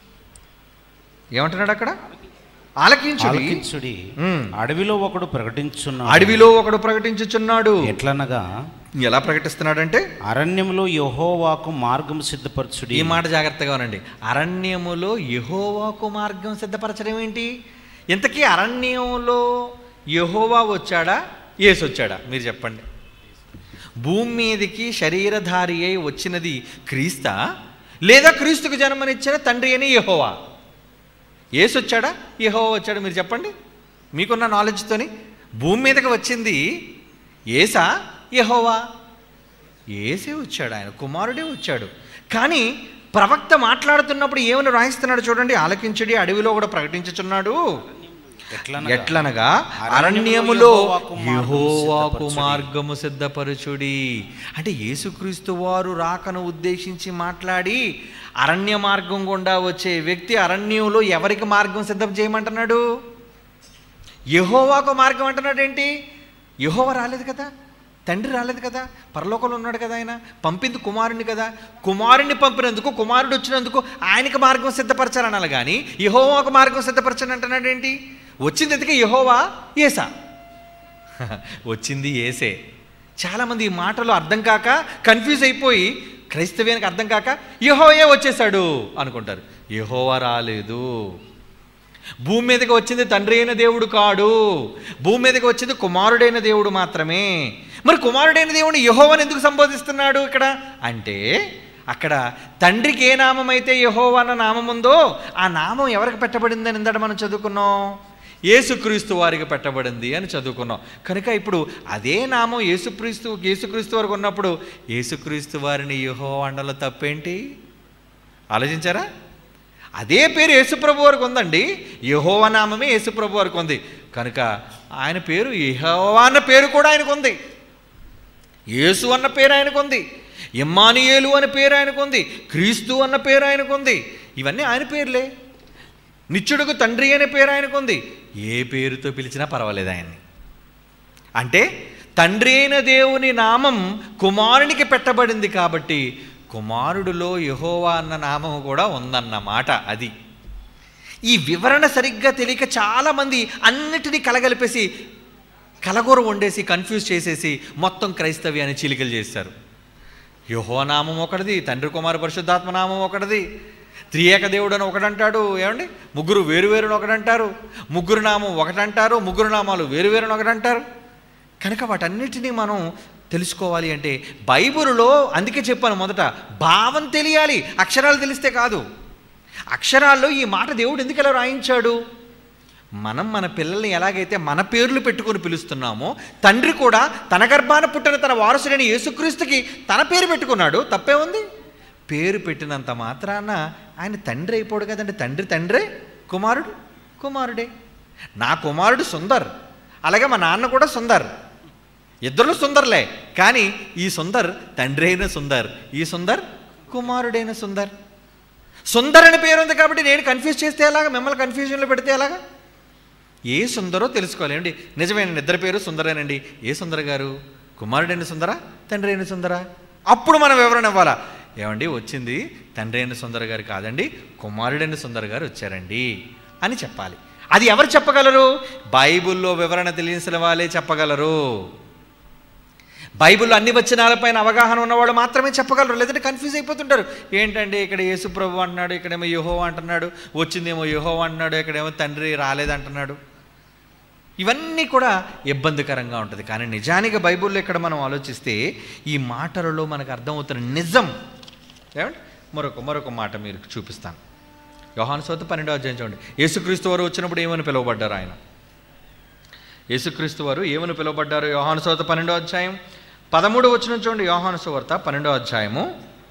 ఏమంటున్నాడు అక్కడ ఆలకించుడి ఆలకించుడి ఉమ్. అడవిలో ఒకడు ప్రకటించున్నాడు అడవిలో ఒకడు ప్రకటించుచున్నాడు ఎట్లనగా ఎలా ప్రకటిస్తున్నాడంటే అరణ్యంలో యెహోవాకు మార్గం సిద్ధపరచుడి ఈ మాట జాగ్రత్తగా ఉనండి అరణ్యములో యహోవాకు మార్గం సిద్ధపరచడం ఏంటి ఇంతకీ అరణ్యంలో యహోవా వచ్చాడా యేసు వచ్చాడా మీరు చెప్పండి భూమి మీదకి శరీరధారి అయి వచ్చినది క్రీస్తా లేదా క్రీస్తుకు జన్మనిచ్చిన తండ్రి అని యహోవా యేసు వచ్చాడా యహోవా వచ్చాడా మీరు చెప్పండి మీకున్న నాలెడ్జ్తోని భూమి మీదకి వచ్చింది ఏసా యహోవా ఏసే వచ్చాడు ఆయన కుమారుడే వచ్చాడు కానీ ప్రవక్త మాట్లాడుతున్నప్పుడు ఏమని రాయిస్తున్నాడు చూడండి ఆలకించుడి అడవిలో కూడా ప్రకటించుచున్నాడు ఎట్లనగా ఎట్లనగా అరణ్యములో అరణ్యములో యెహోవాకు యెహోవాకు మార్గము మార్గము సిద్ధపరచుడి అంటే యేసుక్రీస్తు వారు రాకను ఉద్దేశించి మాట్లాడి అరణ్య మార్గం గుండా వచ్చే వ్యక్తి అరణ్యంలో ఎవరికి మార్గం సిద్ధం చేయమంటున్నాడు యెహోవాకు మార్గం అంటున్నాడు ఏంటి యెహోవా రాలేదు కదా తండ్రి రాలేదు కదా పరలోకంలో ఉన్నాడు కదా ఆయన పంపింది కుమారుని కదా కుమారుని పంపినందుకు కుమారుడు వచ్చినందుకు ఆయనకి మార్గం సిద్ధపరచాలనాలి కానీ యెహోవాకు మార్గం సిద్ధపరచని అంటున్నాడు ఏంటి వచ్చింది ఎందుకే యెహోవా ఏసా వచ్చింది ఏసే చాలామంది ఈ మాటలు అర్థం కాక కన్ఫ్యూజ్ అయిపోయి క్రైస్తవ్యానికి అర్థం కాక యెహోవే వచ్చేసాడు అనుకుంటారు యెహోవా రాలేదు భూమి మీదకి వచ్చింది తండ్రి అయిన దేవుడు కాడు భూమి మీదకి వచ్చింది కుమారుడైన దేవుడు మాత్రమే మరి కుమారుడైన దేవుడిని యహోవని ఎందుకు సంబోధిస్తున్నాడు ఇక్కడ అంటే అక్కడ తండ్రికి ఏ నామం అయితే యహోవా అన్న నామం ఉందో ఆ నామం ఎవరికి పెట్టబడిందని ఇందట మనం చదువుకున్నాం యేసుక్రీస్తు వారికి పెట్టబడింది అని చదువుకున్నాం కనుక ఇప్పుడు అదే నామం యేసుక్రీస్తు యేసుక్రీస్తు వారికి ఉన్నప్పుడు యేసుక్రీస్తు వారిని యహోవా అండలో తప్పేంటి ఆలోచించారా అదే పేరు యేసుప్రభు వారికి ఉందండి యహోవా నామమే యేసుప్రభు వారికి ఉంది కనుక ఆయన పేరు యెహోవా అన్న పేరు కూడా ఆయనకు ఉంది యేసు అన్న పేరు ఆయనకు ఉంది ఇమ్మానియేలు అనే పేరు ఆయనకు ఉంది క్రీస్తు అన్న పేరు ఆయనకు ఉంది ఇవన్నీ ఆయన పేర్లే నిత్యుడుకు తండ్రి అనే పేరు ఆయనకు ఉంది ఏ పేరుతో పిలిచినా పర్వాలేదు ఆయన్ని అంటే తండ్రి అయిన దేవుని నామం కుమారునికి పెట్టబడింది కాబట్టి కుమారుడిలో యహోవా అన్న నామం కూడా ఉందన్నమాట అది ఈ వివరణ సరిగ్గా తెలియక చాలామంది అన్నిటినీ కలగలిపేసి కలగూర వండేసి కన్ఫ్యూజ్ చేసేసి మొత్తం క్రైస్తవ్యాన్ని చీలికలు చేస్తారు యహో నామం ఒకటిది తండ్రి కుమార పరిశుద్ధాత్మ నామం ఒకటిది త్రియేక దేవుడు అని ఒకడంటాడు ఏమండి ముగ్గురు వేరు వేరుని ఒకడంటారు ముగ్గురు నామం ఒకటంటారు ముగ్గురు నామాలు వేరు వేరుని ఒకటంటారు కనుక వాటన్నిటినీ మనం తెలుసుకోవాలి అంటే బైబిల్లో అందుకే చెప్పాను మొదట భావం తెలియాలి అక్షరాలు తెలిస్తే కాదు అక్షరాల్లో ఈ మాట దేవుడు ఎందుకు ఎలా రాయించాడు మనం మన పిల్లల్ని ఎలాగైతే మన పేర్లు పెట్టుకొని పిలుస్తున్నామో తండ్రి కూడా తన గర్భాన పుట్టిన తన వారసుడైన యేసుక్రీస్తుకి తన పేరు పెట్టుకున్నాడు తప్పే ఉంది పేరు పెట్టినంత మాత్రాన ఆయన తండ్రి అయిపోడు కదండి తండ్రి తండ్రే కుమారుడు కుమారుడే నా కుమారుడు సుందర్ అలాగే మా నాన్న కూడా సుందర్ ఇద్దరు సుందర్లే కానీ ఈ సుందర్ తండ్రి అయిన సుందర్ ఈ సుందర్ కుమారుడైన సుందర్ సుందర్ అని పేరు ఉంది కాబట్టి నేను కన్ఫ్యూజ్ చేస్తే ఎలాగా మిమ్మల్ని కన్ఫ్యూజన్లో పెడితే ఎలాగా ఏ సుందరో తెలుసుకోవాలి ఏమండి నిజమైన ఇద్దరి పేరు సుందరేనండి ఏ సుందర గారు కుమారుడైన సుందర తండ్రి అయిన సుందర అప్పుడు మనం వివరణ ఇవ్వాలా ఏమండి వచ్చింది తండ్రి అయిన సుందర గారు కాదండి కుమారుడైన సుందర గారు వచ్చారండి అని చెప్పాలి అది ఎవరు చెప్పగలరు బైబిల్లో వివరణ తెలిసిన వాళ్ళే చెప్పగలరు బైబిల్లో అన్ని వచనాలపైన అవగాహన ఉన్నవాళ్ళు మాత్రమే చెప్పగలరు లేదంటే కన్ఫ్యూజ్ అయిపోతుంటారు ఏంటండి ఇక్కడ యేసుప్రభు అంటున్నాడు ఇక్కడేమో యహో అంటున్నాడు వచ్చిందేమో యహో అంటున్నాడు ఇక్కడేమో తండ్రి రాలేదంటున్నాడు ఇవన్నీ కూడా ఇబ్బందికరంగా ఉంటుంది కానీ నిజానికి బైబిల్లో ఇక్కడ మనం ఆలోచిస్తే ఈ మాటలలో మనకు అర్థమవుతున్న నిజం ఏమంటే మరొక మరొక మాట మీరు చూపిస్తాను యోహాను సోత పన్నెండో అధ్యాయం చూడండి యేసుక్రీస్తు వారు వచ్చినప్పుడు ఏమని పిలువబడ్డారు ఆయన యేసుక్రీస్తు వారు ఏమని పిలువబడ్డారు యోహాను సోత పన్నెండో అధ్యాయం పదమూడో వచనం చూడండి యోహాను సువార్త పన్నెండో అధ్యాయము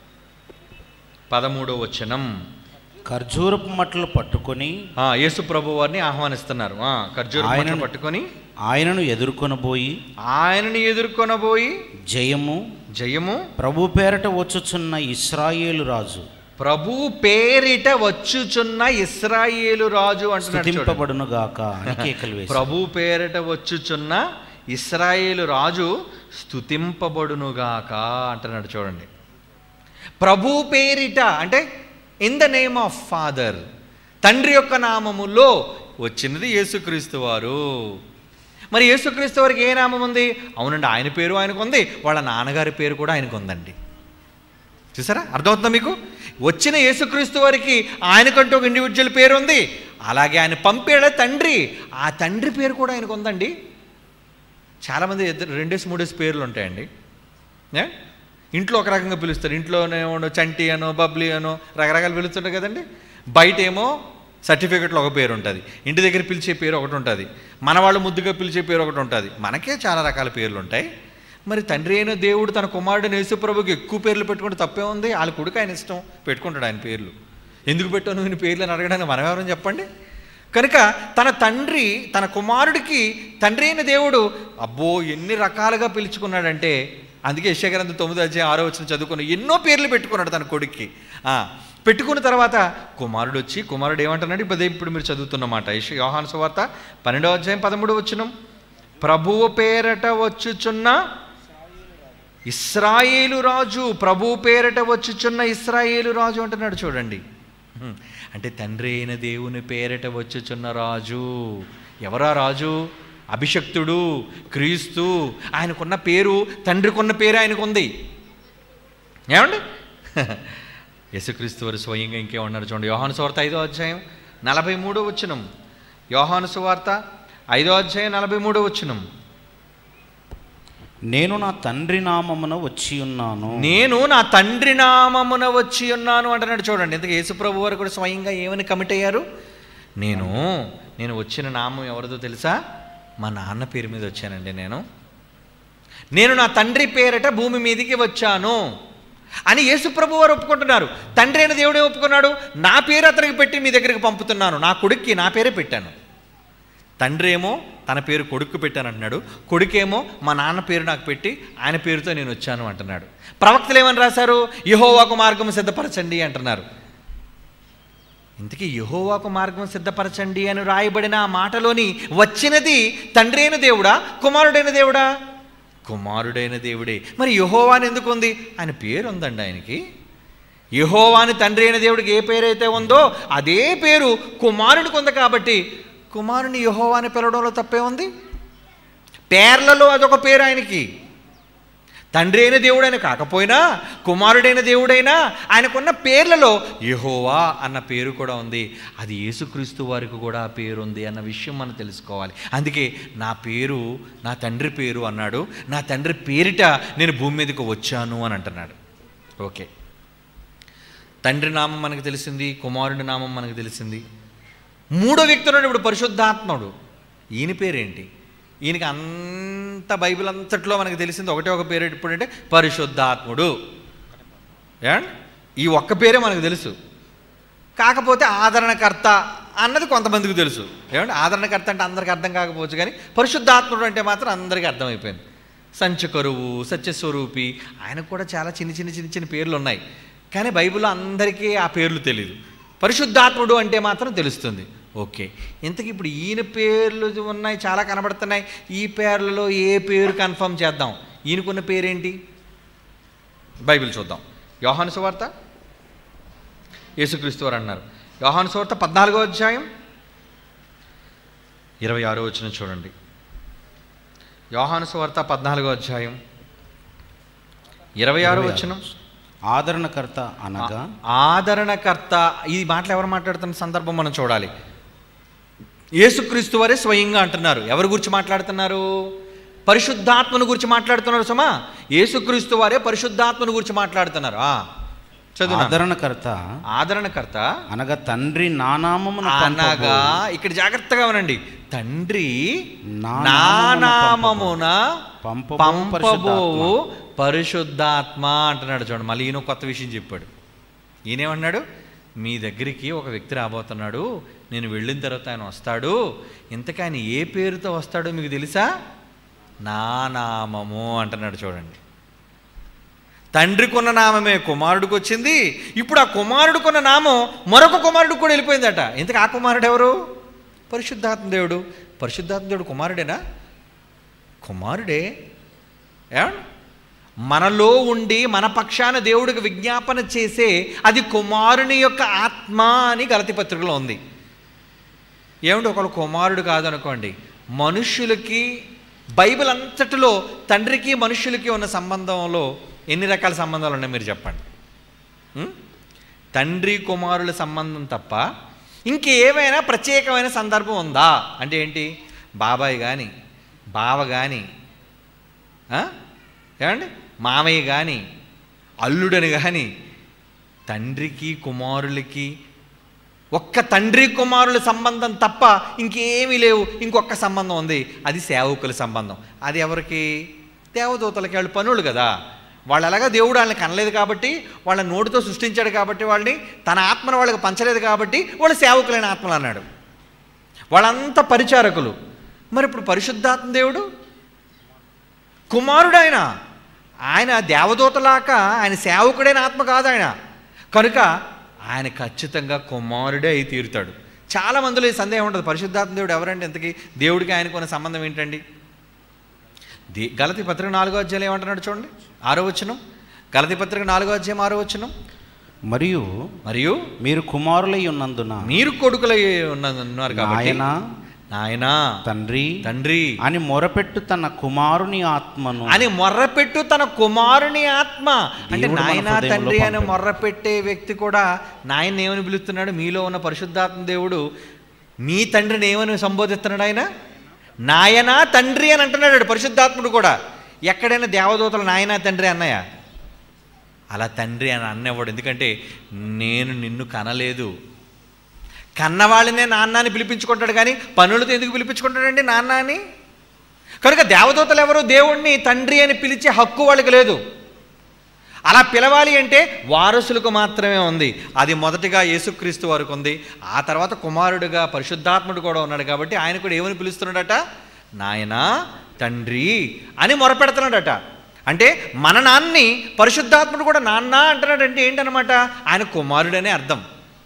పదమూడో వచనం ఖర్జూరపు మట్టలు పట్టుకొని ఆ, యేసు ప్రభు వారిని ఆహ్వానిస్తున్నారు ఆ, ఖర్జూర ఆయనను- మట్టలు పట్టుకొని ఆయనను ఎదుర్కొనబోయి ఆయనని ఎదుర్కొనబోయి జయము జయము ప్రభు పేరట వచ్చుచున్న ఇస్రాయేలు రాజు ప్రభు పేరిట వచ్చుచున్న ఇస్రాయేలు రాజు అంటున్నాడు చూడండి. స్థుతింపబడును గాక అని కేకలు వేసి ప్రభు పేరిట వచ్చుచున్న ఇస్రాయేలు రాజు స్తుతింపబడునుగాక అంటున్నాడు చూడండి ప్రభు పేరిట అంటే in the name of father తండ్రి యొక్క నామములో వచ్చినది యేసుక్రీస్తు వారు మరి యేసుక్రీస్తు వారికి ఏ నామం ఉంది అవునండి ఆయన పేరు ఆయనకు ఉంది వాళ్ళ నాన్నగారి పేరు కూడా ఆయనకు ఉందండి చూసారా అర్థమవుతుందా మీకు వచ్చిన యేసుక్రీస్తు వారికి ఆయనకంటూ ఒక ఇండివిజువల్ పేరు ఉంది అలాగే ఆయన పంపాడ తండ్రి ఆ తండ్రి పేరు కూడా ఆయనకు ఉందండి చాలామంది ఇద్దరు రెండేసి మూడేసి పేర్లు ఉంటాయండి ఏ? ఇంట్లో ఒక రకంగా పిలుస్తారు ఇంట్లోనేమో చంటి అనో బబ్లీ అనో రకరకాలు పిలుస్తుంటారు కదండి బయట ఏమో సర్టిఫికెట్లో ఒక పేరు ఉంటుంది ఇంటి దగ్గర పిలిచే పేరు ఒకటి ఉంటుంది మన వాళ్ళు ముద్దుగా పిలిచే పేరు ఒకటి ఉంటుంది మనకే చాలా రకాల పేర్లు ఉంటాయి మరి తండ్రి అయిన దేవుడు తన కుమారుడు యేసుప్రభుకి ఎక్కువ పేర్లు పెట్టుకుంటే తప్పే ఉంది వాళ్ళ కొడుకు ఆయన ఇష్టం పెట్టుకుంటాడు ఆయన పేర్లు ఎందుకు పెట్టావు నువ్వు పేర్లు అని అడగడానికి మనం ఎవరని చెప్పండి కనుక తన తండ్రి తన కుమారుడికి తండ్రి అయిన దేవుడు అబ్బో ఎన్ని రకాలుగా పిలుచుకున్నాడంటే అందుకే యశగ్రంథం తొమ్మిది అధ్యాయం ఆరో వచ్చిన చదువుకుని ఎన్నో పేర్లు పెట్టుకున్నాడు తన కొడుక్కి ఆ, పెట్టుకున్న తర్వాత కుమారుడు వచ్చి కుమారుడు ఏమంటున్నాడు ఇప్పుడు అదే ఇప్పుడు మీరు చదువుతున్నమాట యశ యోహాను సువార్త పన్నెండవ అధ్యాయం పదమూడు వచ్చినం ప్రభువు పేరట వచ్చుచున్న ఇస్రాయేలు రాజు ప్రభు పేరట వచ్చుచున్న ఇస్రాయేలు రాజు అంటున్నాడు చూడండి హ్మ్. అంటే తండ్రి అయిన దేవుని పేరట వచ్చుచున్న రాజు ఎవరా రాజు అభిషక్తుడు క్రీస్తు ఆయనకున్న పేరు తండ్రికున్న పేరు ఆయనకుంది ఏమండి యేసుక్రీస్తు వారు స్వయంగా ఇంకేమన్నారు చూడండి యోహాను సువార్త ఐదో అధ్యాయం నలభై మూడో వచ్చినం యోహాను సువార్త ఐదో అధ్యాయం నలభై మూడో వచ్చినం నేను నా తండ్రి నామమున వచ్చి ఉన్నాను నేను నా తండ్రి నామమున వచ్చి ఉన్నాను అంటున్నాడు చూడండి ఇంతకు యేసుప్రభు వారు కూడా స్వయంగా ఏమని కమిట్ అయ్యారు నేను నేను వచ్చిన నామం ఎవరిదో తెలుసా మా నాన్న పేరు మీద వచ్చానండి నేను నేను నా తండ్రి పేరట భూమి మీదికి వచ్చాను అని యేసుప్రభు వారు ఒప్పుకుంటున్నారు తండ్రి అయిన దేవుడే ఒప్పుకున్నాడు నా పేరు అతనికి పెట్టి మీ దగ్గరికి పంపుతున్నాను నా కొడుక్కి నా పేరే పెట్టాను తండ్రి ఏమో తన పేరు కొడుకు పెట్టాను అంటున్నాడు కొడుకేమో మా నాన్న పేరు నాకు పెట్టి ఆయన పేరుతో నేను వచ్చాను అంటున్నాడు ప్రవక్తలు ఏమని రాశారు యహోవాకు మార్గం సిద్ధపరచండి అంటున్నారు ఇంతకీ యహోవాకు మార్గం సిద్ధపరచండి అని రాయబడిన ఆ మాటలోని వచ్చినది తండ్రి అయిన దేవుడా కుమారుడైన దేవుడా కుమారుడైన దేవుడే మరి యహోవాని ఎందుకు ఉంది ఆయన పేరు ఉందండి ఆయనకి యహోవాని తండ్రి అయిన దేవుడికి ఏ పేరైతే ఉందో అదే పేరు కుమారునికి ఉంది కాబట్టి కుమారుని యహోవాని పిలవడంలో తప్పే ఉంది పేర్లలో అదొక పేరు ఆయనకి తండ్రి అయిన దేవుడైన కాకపోయినా కుమారుడైన దేవుడైనా ఆయనకున్న పేర్లలో యెహోవా అన్న పేరు కూడా ఉంది అది యేసుక్రీస్తు వారికి కూడా ఆ పేరు ఉంది అన్న విషయం మనం తెలుసుకోవాలి అందుకే నా పేరు నా తండ్రి పేరు అన్నాడు నా తండ్రి పేరిట నేను భూమి మీదకి వచ్చాను అని అంటున్నాడు ఓకే తండ్రి నామం మనకు తెలిసింది కుమారుడి నామం మనకు తెలిసింది మూడో వ్యక్తి ఉన్నాడు ఇప్పుడు పరిశుద్ధాత్ముడు ఈయన పేరేంటి ఈయనకి అంత బైబిల్ అంతట్లో మనకు తెలిసింది ఒకటే ఒక పేరు ఎప్పుడంటే పరిశుద్ధాత్ముడు ఏమండి ఈ ఒక్క పేరే మనకు తెలుసు కాకపోతే ఆదరణకర్త అన్నది కొంతమందికి తెలుసు ఏమంటే ఆదరణకర్త అంటే అందరికీ అర్థం కాకపోవచ్చు కానీ పరిశుద్ధాత్ముడు అంటే మాత్రం అందరికీ అర్థమైపోయింది సంచకరువు సత్యస్వరూపి ఆయనకు కూడా చాలా చిన్న చిన్న చిన్న చిన్న పేర్లు ఉన్నాయి కానీ బైబిల్లో అందరికీ ఆ పేర్లు తెలియదు పరిశుద్ధాత్ముడు అంటే మాత్రం తెలుస్తుంది ఓకే ఇంతకీ ఇప్పుడు ఈయన పేర్లు ఉన్నాయి చాలా కనబడుతున్నాయి ఈ పేర్లలో ఏ పేరు కన్ఫర్మ్ చేద్దాం ఈయనకున్న పేరేంటి బైబిల్ చూద్దాం యోహాను సువార్త యేసుక్రీస్తు వారు అన్నారు యోహాను సువార్త పద్నాలుగో అధ్యాయం ఇరవై ఆరో వచ్చిన చూడండి యోహాను సువార్త పద్నాలుగో అధ్యాయం ఇరవై ఆరో వచ్చిన ఆదరణకర్త అనగా ఆదరణకర్త ఈ మాటలు ఎవరు మాట్లాడుతున్న సందర్భం మనం చూడాలి యేసుక్రీస్తు వారే స్వయంగా అంటున్నారు ఎవరి గురించి మాట్లాడుతున్నారు పరిశుద్ధాత్మను గురించి మాట్లాడుతున్నారు సుమా యేసుక్రీస్తు వారే పరిశుద్ధాత్మను గురించి మాట్లాడుతున్నారు ఆ, చదువు నాన్న. ఆదరణకర్త ఆదరణకర్త అనగా తండ్రి నానామమున అనగా ఇక్కడ జాగ్రత్తగా వినండి తండ్రి నా నా నామమున నామమున పంపబో పంపబోవు పరిశుద్ధాత్మ అంటున్నాడు చూడండి మళ్ళీ ఈయన కొత్త విషయం చెప్పాడు ఈయనేమన్నాడు మీ దగ్గరికి ఒక వ్యక్తి రాబోతున్నాడు నేను వెళ్ళిన తర్వాత ఆయన వస్తాడు ఇంతకీ ఆయన ఏ పేరుతో వస్తాడో మీకు తెలుసా నా నామము అంటున్నాడు చూడండి తండ్రికున్న నామమే కుమారుడికి వచ్చింది ఇప్పుడు ఆ కుమారుడికున్న నామం మరొక కుమారుడికి కూడా వెళ్ళిపోయిందట ఇంతకు ఆ కుమారుడు ఎవరు పరిశుద్ధాత్మ దేవుడు పరిశుద్ధాత్మ దేవుడు కుమారుడేనా కుమారుడే ఏమండి మనలో ఉండి మన పక్షాన దేవుడికి విజ్ఞాపన చేసే అది కుమారుని యొక్క ఆత్మ అని గలతి పత్రికలో ఉంది ఏమిటి ఒకళ్ళు కుమారుడు కాదనుకోండి మనుష్యులకి బైబిల్ అంతటిలో తండ్రికి మనుష్యులకి ఉన్న సంబంధంలో ఎన్ని రకాల సంబంధాలు ఉన్నాయి మీరు చెప్పండి ఉం? తండ్రి కుమారుల సంబంధం తప్ప ఇంకేమైనా ప్రత్యేకమైన సందర్భం ఉందా అంటే ఏంటి బాబాయ్ కానీ బావ కానీ ఏమండి మామయ్య కానీ అల్లుడని కానీ తండ్రికి కుమారులకి ఒక్క తండ్రి కుమారుల సంబంధం తప్ప ఇంకేమీ లేవు ఇంకొక సంబంధం ఉంది అది సేవకుల సంబంధం అది ఎవరికి దేవదూతలకి వాళ్ళు పనులు కదా వాళ్ళు ఎలాగా దేవుడు వాళ్ళని కనలేదు కాబట్టి వాళ్ళ నోటితో సృష్టించాడు కాబట్టి వాళ్ళని తన ఆత్మను వాళ్ళకి పంచలేదు కాబట్టి వాళ్ళు సేవకులైన ఆత్మలు అన్నాడు వాళ్ళంతా పరిచారకులు మరి ఇప్పుడు పరిశుద్ధాత్మ దేవుడు కుమారుడు ఆయన ఆయన దేవదూతలాక ఆయన సేవకుడైన ఆత్మ కాదు ఆయన కనుక ఆయన ఖచ్చితంగా కుమారుడే అయి తీరుతాడు చాలా మందిలో ఈ సందేహం ఉంటుంది పరిశుద్ధాత్మ దేవుడు ఎవరండి ఇంతకీ దేవుడికి ఆయనకు ఉన్న సంబంధం ఏంటండి దే గలతి పత్రిక నాలుగో అధ్యాయం ఏమంటున్నాడు చూడండి ఆరో వచనం గలతి పత్రిక నాలుగో అధ్యాయం ఆరో వచనం మరియు మరియు మీరు కుమారులై ఉన్నందున మీరు కొడుకులై ఉన్న- ఉన్నారు కాబట్టి నాయనా నాయనా తండ్రి తండ్రి అని మొరపెట్టు తన కుమారుని ఆత్మను అని మొర్రపెట్టు తన కుమారుని ఆత్మ అంటే దేవుడు మన నాయన హృదయంలో తండ్రి అని పంపాడు. మొర్రపెట్టే వ్యక్తి కూడా నాయన ఏమని పిలుస్తున్నాడు మీలో ఉన్న పరిశుద్ధాత్మ దేవుడు మీ తండ్రిని ఏమని సంబోధిస్తున్నాడు ఆయన నాయనా తండ్రి అని అంటున్నాడు పరిశుద్ధాత్ముడు కూడా ఎక్కడైనా దేవదూతలు నాయనా తండ్రి అన్నయ్య అలా తండ్రి అని అన్నవాడు ఎందుకంటే నేను నిన్ను కనలేదు కన్నవాళ్ళనే నాన్న అని పిలిపించుకుంటాడు కానీ పనులతో ఎందుకు పిలిపించుకుంటాడండి నాన్న అని కనుక దేవదూతలు ఎవరు దేవుణ్ణి తండ్రి అని పిలిచే హక్కు వాళ్ళకి లేదు అలా పిలవాలి అంటే వారసులకు మాత్రమే ఉంది అది మొదటిగా యేసుక్రీస్తు వారికి ఉంది ఆ తర్వాత కుమారుడుగా పరిశుద్ధాత్ముడు కూడా ఉన్నాడు కాబట్టి ఆయన కూడా ఏమని పిలుస్తున్నాడట నాయనా తండ్రి అని మొరపెడుతున్నాడట అంటే మన నాన్ని పరిశుద్ధాత్ముడు కూడా నాన్న అంటున్నాడంటే ఏంటనమాట ఆయన కుమారుడనే అర్థం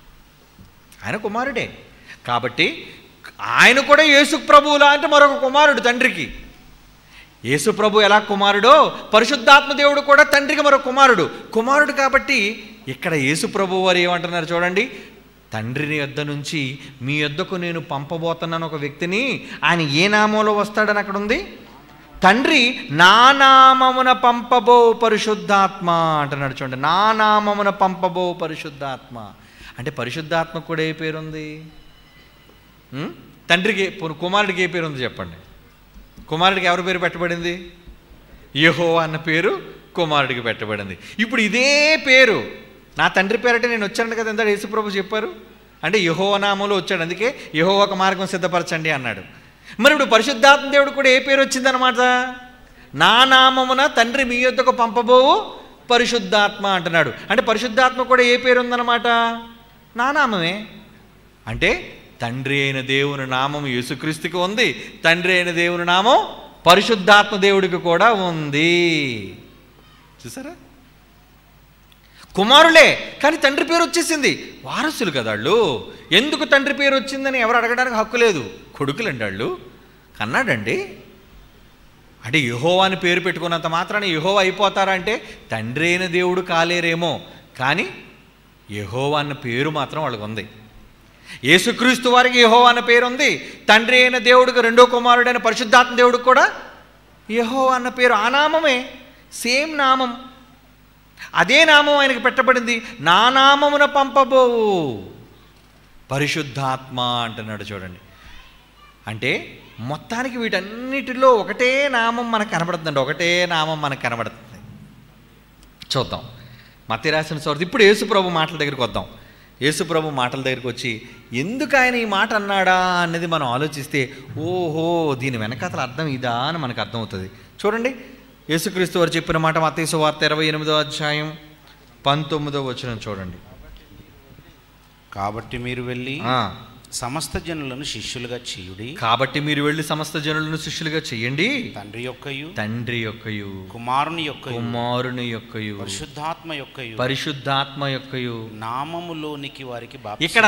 ఆయన కుమారుడే కాబట్టి ఆయన కూడా యేసు ప్రభువులా అంటే మరొక కుమారుడు తండ్రికి యేసు ప్రభు ఎలా కుమారుడో పరిశుద్ధాత్మ దేవుడు కూడా తండ్రికి మరో కుమారుడు కుమారుడు కాబట్టి ఇక్కడ యేసు ప్రభు వారు ఏమంటున్నారు చూడండి తండ్రిని యొద్ద నుంచి మీ యొద్దకు నేను పంపబోతున్నాను ఒక వ్యక్తిని ఆయన ఏ నామంలో వస్తాడని అక్కడ ఉంది తండ్రి నా నామమున పంపబో పరిశుద్ధాత్మ అంటున్నాడు చూడండి నా నామమున పంపబో పరిశుద్ధాత్మ అంటే పరిశుద్ధాత్మ కూడా ఏ పేరుంది ఉం? తండ్రికి పోనీ కుమారుడికి ఏ పేరు ఉంది చెప్పండి కుమారుడికి ఎవరి పేరు పెట్టబడింది యహో అన్న పేరు కుమారుడికి పెట్టబడింది ఇప్పుడు ఇదే పేరు నా తండ్రి పేరట నేను వచ్చాను కదా ఎంత యేసుప్రభు చెప్పారు అంటే యహో నామంలో వచ్చాడు అందుకే యహో ఒక మార్గం సిద్ధపరచండి అన్నాడు మరి ఇప్పుడు పరిశుద్ధాత్మ దేవుడు కూడా ఏ పేరు వచ్చిందనమాట నా నామమున తండ్రి మీ యొద్దకు పంపబోవు పరిశుద్ధాత్మ అంటున్నాడు అంటే పరిశుద్ధాత్మ కూడా ఏ పేరు ఉందన్నమాట నా నామమే అంటే తండ్రి అయిన దేవుని నామం యేసుక్రీస్తుకి ఉంది తండ్రి అయిన దేవుని నామం పరిశుద్ధాత్మ దేవుడికి కూడా ఉంది చూసారా కుమారులే కానీ తండ్రి పేరు వచ్చేసింది వారసులు కదా వాళ్ళు ఎందుకు తండ్రి పేరు వచ్చిందని ఎవరు అడగడానికి హక్కు లేదు కొడుకులండి వాళ్ళు కన్నాడండి అంటే యహోవా అని పేరు పెట్టుకున్నంత మాత్రాన యహోవా అయిపోతారా అంటే తండ్రి అయిన దేవుడు కాలేరేమో కానీ యహోవా అన్న పేరు మాత్రం వాళ్ళకి ఉంది యేసుక్రీస్తు వారికి యహోవా అన్న పేరు ఉంది తండ్రి అయిన దేవుడికి రెండో కుమారుడైన పరిశుద్ధాత్మ దేవుడికి కూడా యహోవా అన్న పేరు ఆ నామమే సేమ్ నామం అదే నామం ఆయనకి పెట్టబడింది నా నామమున పంపబోవు పరిశుద్ధాత్మ అంటున్నాడు చూడండి అంటే మొత్తానికి వీటన్నిటిలో ఒకటే నామం మనకు కనబడుతుందండి ఒకటే నామం మనకు కనబడుతుంది చూద్దాం మత్తి రాసిన చోట ఇప్పుడు యేసుప్రభు మాటల దగ్గరికి వద్దాం యేసుప్రభు మాటల దగ్గరికి వచ్చి ఎందుకు ఆయన ఈ మాట అన్నాడా అనేది మనం ఆలోచిస్తే ఓహో దీని వెనకాతల అర్థం ఇదా అని మనకు అర్థమవుతుంది చూడండి యేసుక్రీస్తు వారు చెప్పిన మాట మత్తేసు వార్త ఇరవై ఎనిమిదో అధ్యాయం పంతొమ్మిదో వచ్చిన చూడండి కాబట్టి మీరు వెళ్ళి ఆ, సమస్త జనులను శిష్యులుగా చేయుడి కాబట్టి మీరు వెళ్ళి సమస్త జనులను శిష్యులుగా చెయ్యండి తండ్రి యొక్కయు తండ్రి యొక్కయు కుమారుని యొక్కయు కుమారుని యొక్కయు పరిశుద్ధాత్మ యొక్కయు పరిశుద్ధాత్మ యొక్కయు నామములోనికి వారికి బాప్తిసం ఇక్కడ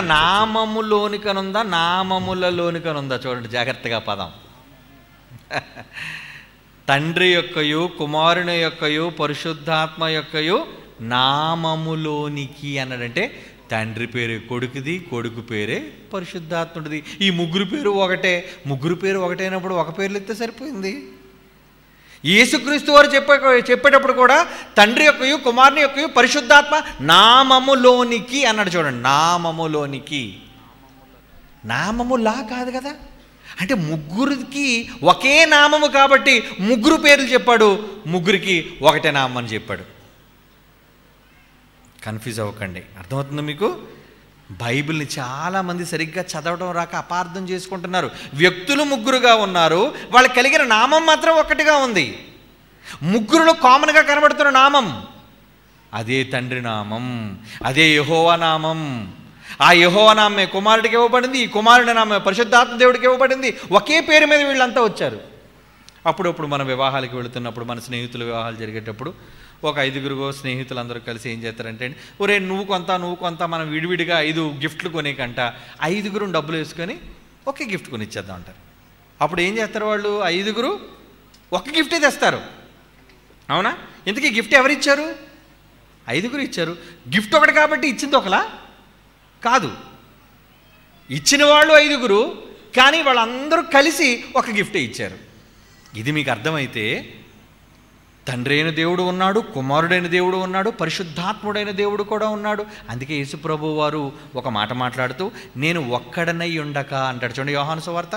నామములోనికనుందా నామములలోనికనుందా చూడండి జాగ్రత్తగా పదం తండ్రి యొక్కయు కుమారుని యొక్కయు పరిశుద్ధాత్మ యొక్కయు నామములోనికి అన్నాడంటే తండ్రి పేరే కొడుకుది కొడుకు పేరే పరిశుద్ధాత్ముడిది ఈ ముగ్గురు పేరు ఒకటే ముగ్గురు పేరు ఒకటైనప్పుడు ఒక పేర్లు ఎత్తే సరిపోయింది యేసుక్రీస్తు వారు చెప్పే చెప్పేటప్పుడు కూడా తండ్రి యొక్కయు కుమారుని యొక్కయు పరిశుద్ధాత్మ నామములోనికి అన్నాడు చూడండి నామములోనికి నామములా కాదు కదా అంటే ముగ్గురికి ఒకే నామము కాబట్టి ముగ్గురు పేర్లు చెప్పాడు ముగ్గురికి ఒకటే నామం అని చెప్పాడు కన్ఫ్యూజ్ అవ్వకండి అర్థమవుతుందా మీకు బైబిల్ని చాలామంది సరిగ్గా చదవడం రాక అపార్థం చేసుకుంటున్నారు వ్యక్తులు ముగ్గురుగా ఉన్నారు వాళ్ళకి కలిగిన నామం మాత్రం ఒక్కటిగా ఉంది ముగ్గురులో కామన్గా కనబడుతున్న నామం అదే తండ్రి నామం అదే యహోవా నామం ఆ యహోవా నామే కుమారుడికి ఇవ్వబడింది ఈ కుమారుడి నామే పరిశుద్ధాత్మ దేవుడికి ఇవ్వబడింది ఒకే పేరు మీద వీళ్ళంతా వచ్చారు అప్పుడప్పుడు మన వివాహాలకు వెళుతున్నప్పుడు మన స్నేహితుల వివాహాలు జరిగేటప్పుడు ఒక ఐదుగురుగో స్నేహితులందరూ కలిసి ఏం చేస్తారంటే ఒరే నువ్వు కొంత నువ్వు కొంత మనం విడివిడిగా ఐదు గిఫ్ట్లు కొనేకంట ఐదుగురు డబ్బులు వేసుకొని ఒకే గిఫ్ట్ కొనిచ్చేద్దాం అంటారు అప్పుడు ఏం చేస్తారు వాళ్ళు ఐదుగురు ఒక గిఫ్టే తెస్తారు అవునా ఇంతకీ గిఫ్ట్ ఎవరు ఇచ్చారు ఐదుగురు ఇచ్చారు గిఫ్ట్ ఒకటి కాబట్టి ఇచ్చింది ఒకలా కాదు ఇచ్చిన వాళ్ళు ఐదుగురు కానీ వాళ్ళందరూ కలిసి ఒక గిఫ్టే ఇచ్చారు ఇది మీకు అర్థమైతే తండ్రి అయిన దేవుడు ఉన్నాడు కుమారుడైన దేవుడు ఉన్నాడు పరిశుద్ధాత్ముడైన దేవుడు కూడా ఉన్నాడు అందుకే యేసుప్రభు వారు ఒక మాట మాట్లాడుతూ నేను ఒక్కడనై ఉండక అంటాడు చూడండి యోహాను సువార్త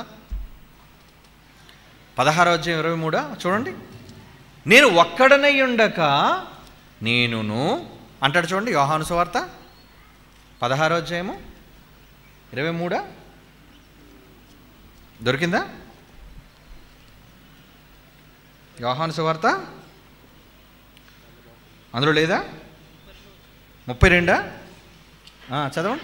పదహారో అధ్యాయం ఇరవై మూడా చూడండి నేను ఒక్కడనై ఉండక నేనును అంటాడు చూడండి యోహాను సువార్త పదహారో అధ్యాయము ఇరవై మూడా దొరికిందా యోహాను సువార్త అందులో లేదా ముప్పై రెండా ఆ, చదవండి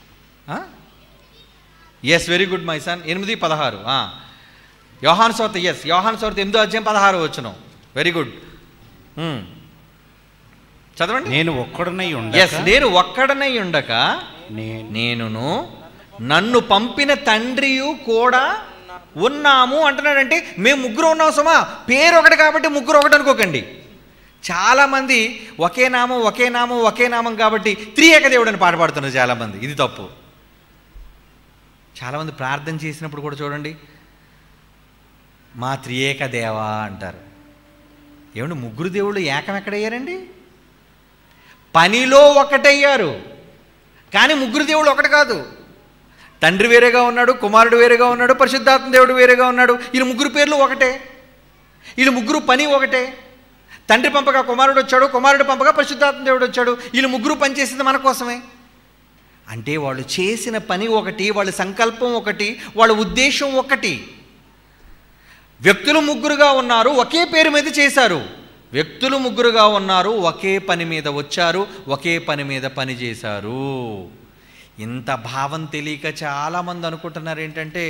yes very good my son ఎనిమిది పదహారు ఆ. యోహాను సోర్త ఎస్ యోహాను సోర్త ఎనిమిదో అధ్యాయం పదహారు వచ్చును వెరీ గుడ్ ఉమ్. చదవండి నేను ఒక్కడనై ఎస్ ఉండక నేను ఒక్కడనై ఉండక నేను నేనును నన్ను పంపిన తండ్రియు కూడా ఉన్నాము అంటున్నాడంటే మేము ముగ్గురు ఉన్నాం సుమా పేరు ఒకటి కాబట్టి ముగ్గురు ఒకటి అనుకోకండి చాలామంది ఒకే నామం ఒకే నామం ఒకే నామం కాబట్టి త్రియేక దేవుడు అని పాట పాడుతున్నారు చాలామంది ఇది తప్పు చాలామంది ప్రార్థన చేసినప్పుడు కూడా చూడండి మా త్రియేక దేవా అంటారు ఏమండి ముగ్గురు దేవుళ్ళు ఏకం ఎక్కడయ్యారండి పనిలో ఒకటయ్యారు కానీ ముగ్గురు దేవుడు ఒకటి కాదు తండ్రి వేరేగా ఉన్నాడు కుమారుడు వేరేగా ఉన్నాడు పరిశుద్ధాత్మ దేవుడు వేరేగా ఉన్నాడు వీళ్ళ ముగ్గురు పేర్లు ఒకటే వీళ్ళ ముగ్గురు పని ఒకటే తండ్రి పంపగా కుమారుడు వచ్చాడు కుమారుడు పంపగా పరిశుద్ధాత్మ దేవుడు వచ్చాడు వీళ్ళు ముగ్గురు పని చేసింది మన కోసమే అంటే వాళ్ళు చేసిన పని ఒకటి వాళ్ళ సంకల్పం ఒకటి వాళ్ళ ఉద్దేశం ఒకటి వ్యక్తులు ముగ్గురుగా ఉన్నారు ఒకే పేరు మీద చేశారు వ్యక్తులు ముగ్గురుగా ఉన్నారు ఒకే పని మీద వచ్చారు ఒకే పని మీద పని చేశారు ఇంత భావం తెలియక చాలామంది అనుకుంటున్నారు ఏంటంటే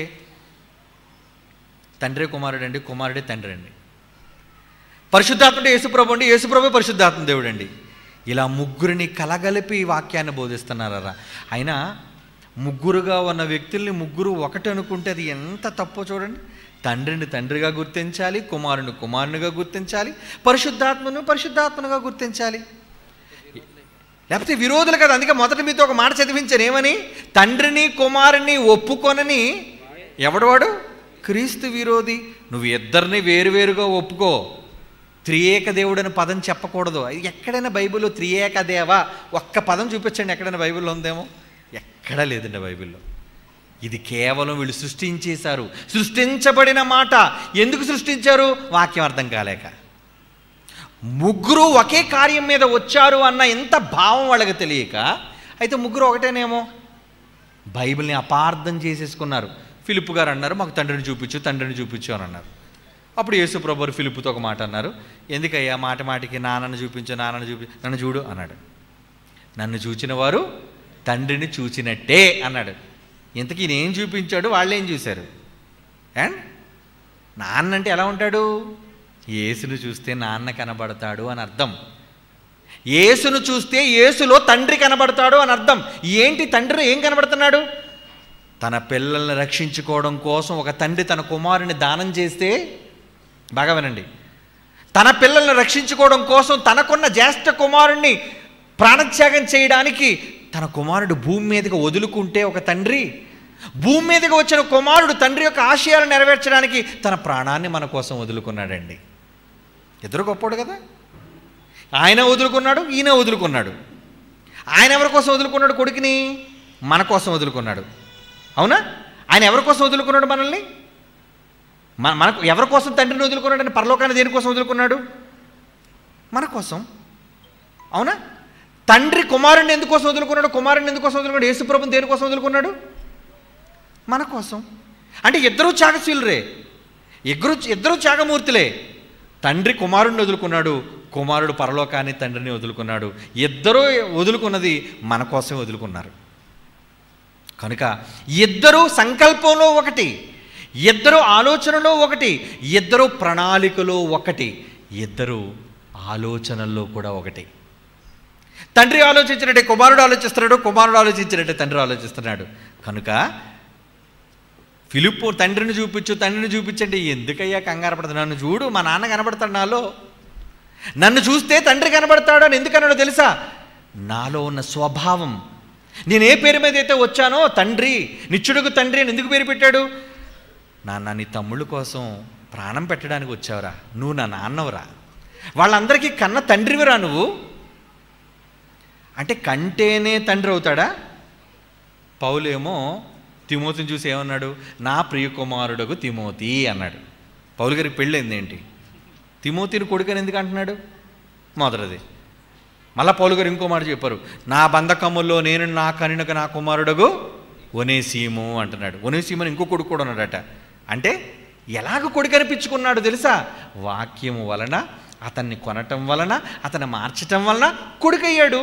తండ్రి కుమారుడు అండి కుమారుడే తండ్రి అండి పరిశుద్ధాత్ముడు యేసుప్రభు అండి యేసుప్రభు పరిశుద్ధాత్మ దేవుడు అండి ఇలా ముగ్గురిని కలగలిపి ఈ వాక్యాన్ని బోధిస్తున్నారా అయినా ముగ్గురుగా ఉన్న వ్యక్తుల్ని ముగ్గురు ఒకటి అనుకుంటే అది ఎంత తప్పో చూడండి తండ్రిని తండ్రిగా గుర్తించాలి కుమారుని కుమారునిగా గుర్తించాలి పరిశుద్ధాత్మను పరిశుద్ధాత్మనుగా గుర్తించాలి లేకపోతే విరోధులు కదా అందుకే మొదట మీతో ఒక మాట చదివించాను ఏమని తండ్రిని కుమారుని ఒప్పుకొనని ఎవడవాడు క్రీస్తు విరోధి నువ్వు ఇద్దరిని వేరువేరుగా ఒప్పుకో త్రియేక దేవుడు అని పదం చెప్పకూడదు అది ఎక్కడైనా బైబిల్లో త్రియేక దేవ ఒక్క పదం చూపించండి ఎక్కడైనా బైబిల్లో ఉందేమో ఎక్కడా లేదండి బైబిల్లో ఇది కేవలం వీళ్ళు సృష్టించేశారు సృష్టించబడిన మాట ఎందుకు సృష్టించారు వాక్యం అర్థం కాలేక ముగ్గురు ఒకే కార్యం మీద వచ్చారు అన్న ఎంత భావం వాళ్ళకి తెలియక అయితే ముగ్గురు ఒకటేనేమో బైబిల్ని అపార్థం చేసేసుకున్నారు ఫిలిప్ గారు అన్నారు మాకు తండ్రిని చూపించు తండ్రిని చూపించు అని అన్నారు అప్పుడు యేసు ప్రభు ఫిలిప్తో ఒక మాట అన్నారు ఎందుకయ్యా మాట మాటికి నాన్నను చూపించు నాన్నను చూపి నన్ను చూడు అన్నాడు నన్ను చూచిన వారు తండ్రిని చూచినట్టే అన్నాడు ఇంతకీ నేం చూపించాడు వాళ్ళేం చూశారు అండ్ నాన్న అంటే ఎలా ఉంటాడు యేసును చూస్తే నాన్న కనబడతాడు అని అర్థం యేసును చూస్తే యేసులో తండ్రి కనబడతాడు అని అర్థం ఏంటి తండ్రి ఏం కనబడుతున్నాడు తన పిల్లల్ని రక్షించుకోవడం కోసం ఒక తండ్రి తన కుమారుని దానం చేస్తే బాగా వినండి తన పిల్లల్ని రక్షించుకోవడం కోసం తనకున్న జ్యేష్ఠ కుమారుణ్ణి ప్రాణత్యాగం చేయడానికి తన కుమారుడు భూమి మీదకి వదులుకుంటే ఒక తండ్రి భూమి మీదకి వచ్చిన కుమారుడు తండ్రి యొక్క ఆశయాలను నెరవేర్చడానికి తన ప్రాణాన్ని మన కోసం వదులుకున్నాడండి ఇద్దరు గొప్పోడు కదా ఆయన వదులుకున్నాడు ఈయన వదులుకున్నాడు ఆయన ఎవరి కోసం వదులుకున్నాడు కొడుకుని మన కోసం వదులుకున్నాడు అవునా ఆయన ఎవరి కోసం వదులుకున్నాడు మనల్ని మన మనకు ఎవరి కోసం తండ్రిని వదులుకున్నాడు అని పరలోకాన్ని దేనికోసం వదులుకున్నాడు మన కోసం అవునా తండ్రి కుమారుణ్ణి ఎందుకోసం వదులుకున్నాడు కుమారుణ్ణి ఎందుకోసం వదులుకున్నాడు యేసుప్రభుని దేనికోసం వదులుకున్నాడు మన కోసం అంటే ఇద్దరూ త్యాగశీలురే ఇద్దరు ఇద్దరు త్యాగమూర్తులే తండ్రి కుమారుణ్ణి వదులుకున్నాడు కుమారుడు పరలోకాన్ని తండ్రిని వదులుకున్నాడు ఇద్దరూ వదులుకున్నది మన కోసమే వదులుకున్నారు కనుక ఇద్దరు సంకల్పంలో ఒకటి ఇద్దరు ఆలోచనలో ఒకటి ఇద్దరు ప్రణాళికలో ఒకటి ఇద్దరు ఆలోచనల్లో కూడా ఒకటి తండ్రి ఆలోచించినట్టే కుమారుడు ఆలోచిస్తున్నాడు కుమారుడు ఆలోచించినట్టే తండ్రి ఆలోచిస్తున్నాడు కనుక ఫిలిప్పు తండ్రిని చూపించు తండ్రిని చూపించండి ఎందుకయ్యా కంగారు పడుతుంది నన్ను చూడు మా నాన్న కనబడతాడు నాలో నన్ను చూస్తే తండ్రి కనబడతాడు అని ఎందుకన్నాడో తెలుసా నాలో ఉన్న స్వభావం నేను ఏ పేరు మీద అయితే వచ్చానో తండ్రి నిత్యుడుకు తండ్రి అని ఎందుకు పేరు పెట్టాడు నాన్న నీ తమ్ముళ్ళ కోసం ప్రాణం పెట్టడానికి వచ్చావురా నువ్వు నా నాన్నవరా వాళ్ళందరికీ కన్న తండ్రివిరా నువ్వు అంటే కంటేనే తండ్రి అవుతాడా పౌలేమో తిమోతిని చూసి ఏమన్నాడు నా ప్రియకుమారుడకు తిమోతి అన్నాడు పౌలు గారికి పెళ్ళైంది ఏంటి తిమోతిని కొడుకని ఎందుకు అంటున్నాడు మొదటిది మళ్ళా పౌలు గారు ఇంకో మాట చెప్పారు నా బంధకముల్లో నేను నా కనినక నా కుమారుడగు ఒనేసీము అంటున్నాడు ఒనేసీమని ఇంకో కొడుకు కూడా ఉన్నాడట అంటే ఎలాగ కొడుకు అనిపించుకున్నాడు తెలుసా వాక్యము వలన అతన్ని కొనటం వలన అతన్ని మార్చటం వలన కొడుకయ్యాడు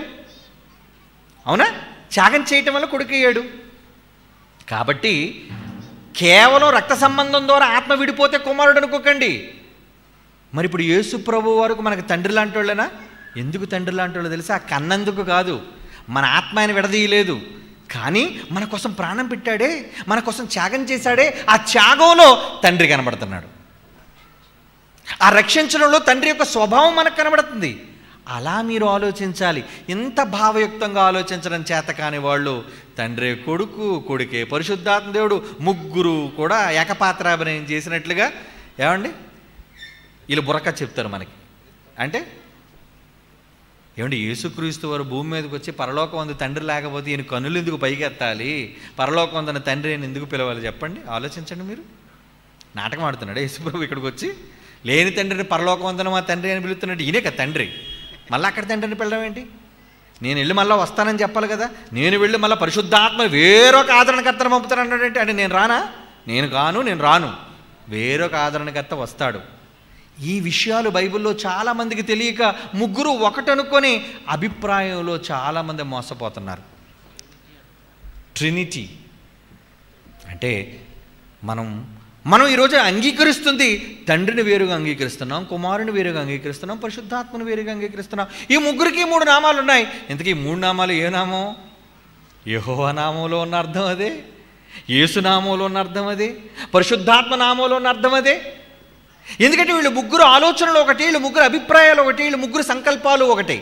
అవునా త్యాగం చేయటం వల్ల కొడుకయ్యాడు కాబట్టి కేవలం రక్త సంబంధం ద్వారా ఆత్మ విడిపోతే కుమారుడు అనుకోకండి మరి ఇప్పుడు యేసు ప్రభు వరకు మనకు తండ్రి లాంటి వాళ్ళేనా ఎందుకు తండ్రి లాంటి వాళ్ళు తెలుసా కన్నందుకు కాదు మన ఆత్మ ఆయన విడదీయలేదు కానీ మన కోసం ప్రాణం పెట్టాడే మన కోసం త్యాగం చేశాడే ఆ త్యాగంలో తండ్రి కనబడుతున్నాడు ఆ రక్షించడంలో తండ్రి యొక్క స్వభావం మనకు కనబడుతుంది అలా మీరు ఆలోచించాలి ఇంత భావయుక్తంగా ఆలోచించడం చేత కాని వాళ్ళు తండ్రి కొడుకు కొడుకే పరిశుద్ధాత్మ దేవుడు ముగ్గురు కూడా ఏకపాత్రాభినయం చేసినట్లుగా ఏమండి వీళ్ళు బుర్రక చెప్తారు మనకి అంటే ఏమండి యేసుక్రీస్తు వారు భూమి మీదకి వచ్చి పరలోకం ఉంది తండ్రి లేకపోతే ఈయన కనులు ఎందుకు పైకెత్తాలి పరలోకం ఉందన్న తండ్రి అని ఎందుకు పిలవాలి చెప్పండి ఆలోచించండి మీరు నాటకం ఆడుతున్నాడు యేసుప్రభు ఇక్కడికి వచ్చి లేని తండ్రిని పరలోకం ఉందని మా తండ్రి అని పిలుస్తున్నట్టు ఈయనే కదా తండ్రి మళ్ళీ అక్కడ తండ్రిని పిలవడం ఏంటి నేను వెళ్ళి మళ్ళీ వస్తానని చెప్పాలి కదా నేను వెళ్ళి మళ్ళీ పరిశుద్ధాత్మ వేరొక ఆదరణకర్తను పంపుతాను అన్నాడంటే అంటే నేను రానా నేను కాను నేను రాను వేరొక ఆదరణకర్త వస్తాడు ఈ విషయాలు బైబిల్లో చాలామందికి తెలియక ముగ్గురు ఒకటనుకొని అభిప్రాయంలో చాలామంది మోసపోతున్నారు ట్రినిటీ అంటే మనం మనం ఈరోజు అంగీకరిస్తుంది తండ్రిని వేరుగా అంగీకరిస్తున్నాం కుమారుని వేరుగా అంగీకరిస్తున్నాం పరిశుద్ధాత్మను వేరుగా అంగీకరిస్తున్నాం ఈ ముగ్గురికి మూడు నామాలు ఉన్నాయి ఇంతకీ ఈ మూడు నామాలు ఏ నామం యెహోవా నామంలో ఉన్న అర్థం అదే యేసు నామంలో ఉన్న అర్థం అదే పరిశుద్ధాత్మ నామంలో ఉన్న అర్థం అదే ఎందుకంటే వీళ్ళు ముగ్గురు ఆలోచనలు ఒకటి వీళ్ళు ముగ్గురు అభిప్రాయాలు ఒకటి వీళ్ళు ముగ్గురు సంకల్పాలు ఒకటి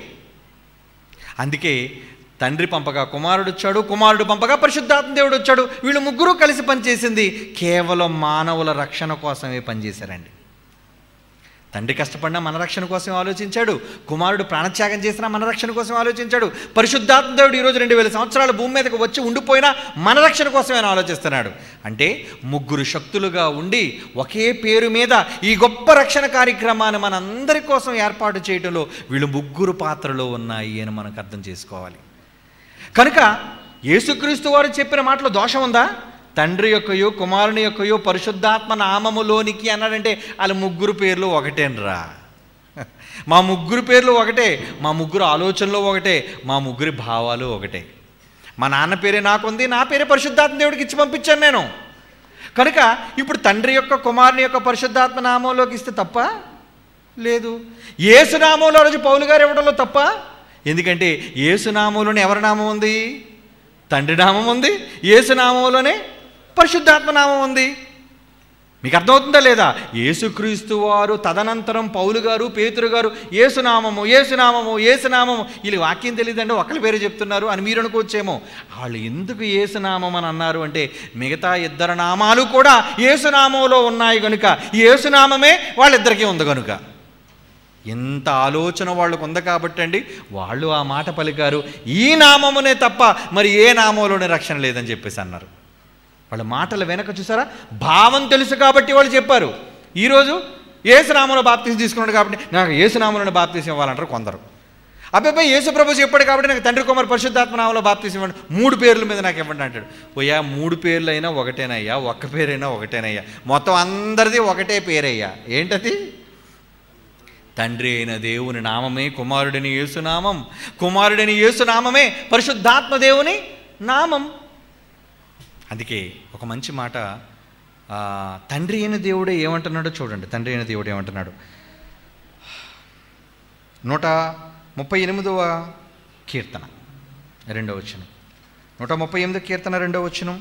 అందుకే తండ్రి పంపగా కుమారుడు వచ్చాడు కుమారుడు పంపగా పరిశుద్ధాత్మ దేవుడు వచ్చాడు వీళ్ళు ముగ్గురు కలిసి పనిచేసింది కేవలం మానవుల రక్షణ కోసమే పనిచేశారండి తండ్రి కష్టపడినా మన రక్షణ కోసం ఆలోచించాడు కుమారుడు ప్రాణత్యాగం చేసినా మన రక్షణ కోసం ఆలోచించాడు పరిశుద్ధాత్మ దేవుడు ఈరోజు రెండు వేల సంవత్సరాలు భూమి మీదకి వచ్చి ఉండిపోయినా మన రక్షణ కోసమే ఆయన ఆలోచిస్తున్నాడు అంటే ముగ్గురు శక్తులుగా ఉండి ఒకే పేరు మీద ఈ గొప్ప రక్షణ కార్యక్రమాన్ని మనందరి కోసం ఏర్పాటు చేయడంలో వీళ్ళు ముగ్గురు పాత్రలో ఉన్నాయి అని మనకు అర్థం చేసుకోవాలి కనుక యేసుక్రీస్తు వారు చెప్పిన మాటలో దోషం ఉందా తండ్రి యొక్కయో కుమారుని యొక్కయో పరిశుద్ధాత్మ నామములోనికి అన్నాడంటే వాళ్ళ ముగ్గురు పేర్లు ఒకటేనరా మా ముగ్గురు పేర్లు ఒకటే మా ముగ్గురు ఆలోచనలు ఒకటే మా ముగ్గురి భావాలు ఒకటే మా నాన్న పేరే నాకుంది నా పేరే పరిశుద్ధాత్మ దేవుడికి ఇచ్చి పంపించాను నేను కనుక ఇప్పుడు తండ్రి యొక్క కుమారుని యొక్క పరిశుద్ధాత్మ నామంలోకి ఇస్తే తప్ప లేదు ఏసునామంలో రోజు పౌలు గారు ఇవ్వడంలో తప్ప ఎందుకంటే ఏసునామంలోనే ఎవరి నామం ఉంది తండ్రి నామం ఉంది ఏసునామంలోనే పరిశుద్ధాత్మ నామం ఉంది మీకు అర్థమవుతుందా లేదా యేసుక్రీస్తు వారు తదనంతరం పౌలు గారు పేతురు గారు ఏసునామము ఏసునామము ఏసునామము వీళ్ళు వాక్యం తెలియదండి ఒకరి పేరు చెప్తున్నారు అని మీరు అనుకోవచ్చేమో వాళ్ళు ఎందుకు ఏసునామం అని అన్నారు అంటే మిగతా ఇద్దరు నామాలు కూడా ఏసునామంలో ఉన్నాయి కనుక ఈ ఏసునామమే వాళ్ళిద్దరికీ ఉంది కనుక ఎంత ఆలోచన వాళ్ళకు ఉంది కాబట్టి అండి వాళ్ళు ఆ మాట పలికారు ఈ నామమునే తప్ప మరి ఏ నామంలోనే రక్షణ లేదని చెప్పేసి అన్నారు వాళ్ళ మాటల వెనక చూసారా భావం తెలుసు కాబట్టి వాళ్ళు చెప్పారు ఈరోజు ఏసునామంలో బాప్తీసం తీసుకున్నాడు కాబట్టి నాకు ఏసునామంలోనే బాప్తీసం ఇవ్వాలంటారు కొందరు అబ్బాయి యేసు ప్రభు చెప్పాడు కాబట్టి నాకు తండ్రి కుమార్ పరిశుద్ధాత్మ నామంలో బాప్తీసం ఇవ్వండి మూడు పేర్ల మీద నాకు ఇవ్వండి అంటాడు పోయా మూడు పేర్లు అయినా ఒకటేనయ్యా ఒక్క పేరైనా ఒకటేనయ్యా మొత్తం అందరిది ఒకటే పేరయ్యా ఏంటది తండ్రి అయిన దేవుని నామమే కుమారుడిని యేసునామం కుమారుడిని యేసునామమే పరిశుద్ధాత్మ దేవుని నామం అందుకే ఒక మంచి మాట ఆ, తండ్రి అయిన దేవుడే ఏమంటున్నాడో చూడండి తండ్రి అయిన దేవుడు ఏమంటున్నాడు నూట ముప్పై ఎనిమిదవ కీర్తన రెండవ వచనం నూట ముప్పై ఎనిమిది కీర్తన రెండవ వచనం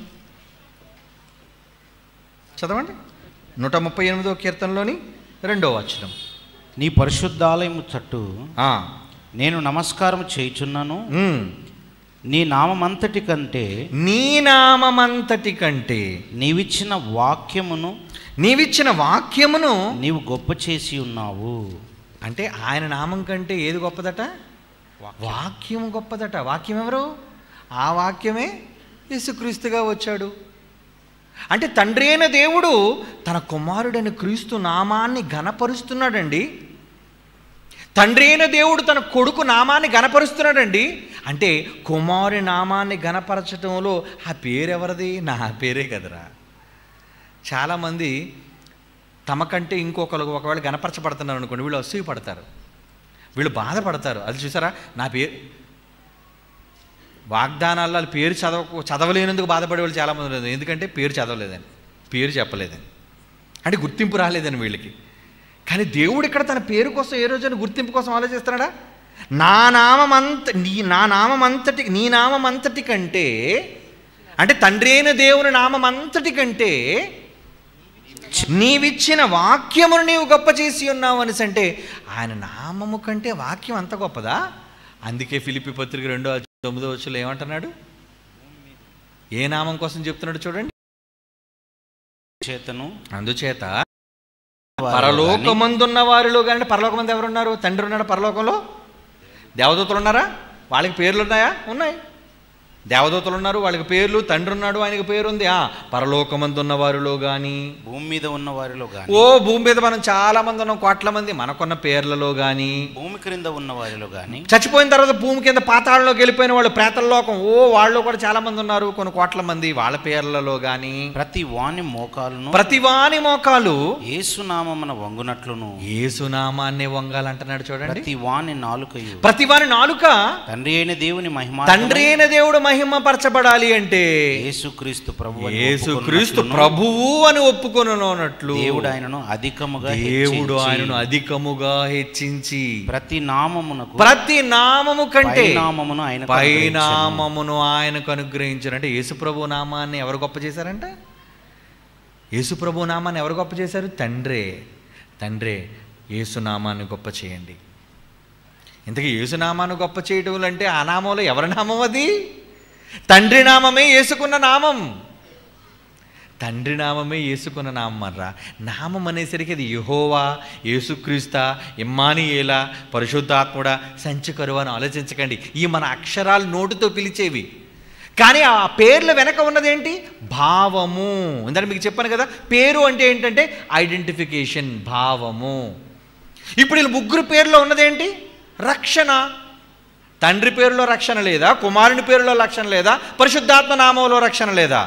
చదవండి నూట ముప్పై ఎనిమిదవ కీర్తనలోని రెండవ వచనం నీ పరిశుద్ధాలయము చట్టు ఆ, నేను నమస్కారం చేయుచున్నాను ఉమ్. నీ నామమంతటి కంటే నీ నామమంతటి కంటే నీవిచ్చిన వాక్యమును నీవిచ్చిన వాక్యమును నీవు గొప్ప చేసి ఉన్నావు అంటే ఆయన నామం కంటే ఏది గొప్పదట వాక్యం గొప్పదట వాక్యం ఎవరు ఆ వాక్యమే యేసుక్రీస్తుగా వచ్చాడు అంటే తండ్రి అయిన దేవుడు తన కుమారుడైన క్రీస్తు నామాన్ని ఘనపరుస్తున్నాడండి తండ్రి అయిన దేవుడు తన కొడుకు నామాన్ని గణపరుస్తున్నాడండి అంటే కుమారి నామాన్ని గణపరచడంలో ఆ పేరు ఎవరిది నా పేరే కదరా చాలామంది తమకంటే ఇంకొకరు ఒకవేళ గణపరచబడుతున్నారు అనుకోండి వీళ్ళు అసూయ పడతారు వీళ్ళు బాధపడతారు అది చూసారా నా పేరు వాగ్దానాల్లో వాళ్ళ పేరు చదవ చదవలేనందుకు బాధపడే వాళ్ళు చాలామంది ఉన్నారు ఎందుకంటే పేరు చదవలేదని పేరు చెప్పలేదని అంటే గుర్తింపు రాలేదని వీళ్ళకి కానీ దేవుడు ఇక్కడ తన పేరు కోసం ఏ రోజైనా గుర్తింపు కోసం ఆలోచిస్తున్నాడా నా నామం అంత నీ నా నామం అంతటి నీ నామం అంతటి కంటే అంటే తండ్రి అయిన దేవుని నామం అంతటి కంటే నీవిచ్చిన వాక్యమును నీవు గొప్ప చేసి ఉన్నావు అనేసి అంటే ఆయన నామము కంటే వాక్యం అంత గొప్పదా అందుకే ఫిలిపి పత్రిక రెండో అధ్యాయం తొమ్మిదో వచ్చులో ఏమంటున్నాడు ఏ నామం కోసం చెప్తున్నాడు చూడండి చేతను అందుచేత వారిలో పరలోకమందున్న వారిలో కానీ పరలోకమంది ఎవరున్నారు తండ్రి ఉన్నాడు పరలోకంలో దేవదూతలు ఉన్నారా వాళ్ళకి పేర్లు ఉన్నాయా ఉన్నాయి దేవదూతలు ఉన్నారు వాళ్ళకి పేర్లు తండ్రి ఉన్నాడు ఆయనకి పేరు ఉంది ఆ పరలోకమందున్న వారిలో కానీ భూమి మీద ఉన్న వారిలో గాని ఓ భూమి మీద మనం చాలా మంది ఉన్నాం కోట్ల మంది మనకున్న పేర్లలో కానీ భూమి క్రింద ఉన్న వారిలో గాని చచ్చిపోయిన తర్వాత భూమి కింద పాతాళంలోకి వెళ్ళిపోయిన వాళ్ళు ప్రేతల్లోకం ఓ వాళ్ళు కూడా చాలా మంది ఉన్నారు కొన్ని కోట్ల మంది వాళ్ళ పేర్లలో కానీ ప్రతి వాని మోకాలును ప్రతివాని మోకాలు ఏసునామమున వంగునట్లును ఏసునామాన్ని వంగాలంటున్నాడు చూడండి ప్రతి వాని నాలుకయు ప్రతివాని నాలుక తండ్రి అయిన దేవుని మహిమ తండ్రి అయిన దేవుడు మహిమపరచబడాలి అంటే యేసుక్రీస్తు ప్రభు అని యేసుక్రీస్తు ఒప్పుకొనున్నట్లును ప్రభువు అని ఒప్పుకొనున్నట్లు దేవుడు ఆయనను అధికముగా దేవుడు హెచ్చించి ఆయనను అధికముగా హెచ్చించి ప్రతి నామమునకు ప్రతి నామము కంటే నామమును ఆయన పైనామమును ఆయనకు అనుగ్రహించారు అంటే యేసుప్రభు నామాన్ని ఎవరు గొప్ప చేశారంట యేసుప్రభు నామాన్ని ఎవరు గొప్ప చేశారు తండ్రే తండ్రే యేసునామాన్ని గొప్ప చేయండి ఇంతకీ యేసునామాన్ని గొప్ప చేయటం అంటే ఆ నామంలో ఎవరి నామం అది తండ్రి నామమే యేసుకున్న నామం తండ్రి నామమే యేసుకున్న నామం అర్రా నామం అనేసరికి అది యహోవా యేసుక్రీస్తా ఇమ్మానియేలా పరిశుద్ధాత్ముడా సంచుకరువు అని ఆలోచించకండి ఈ మన అక్షరాలు నోటితో పిలిచేవి కానీ ఆ పేర్ల వెనక ఉన్నదేంటి భావము ఇందాక మీకు చెప్పాను కదా పేరు అంటే ఏంటంటే ఐడెంటిఫికేషన్ భావము ఇప్పుడు వీళ్ళు ముగ్గురు పేర్లో ఉన్నదేంటి రక్షణ తండ్రి పేరులో రక్షణ లేదా కుమారుని పేరులో రక్షణ లేదా పరిశుద్ధాత్మ నామంలో రక్షణ లేదా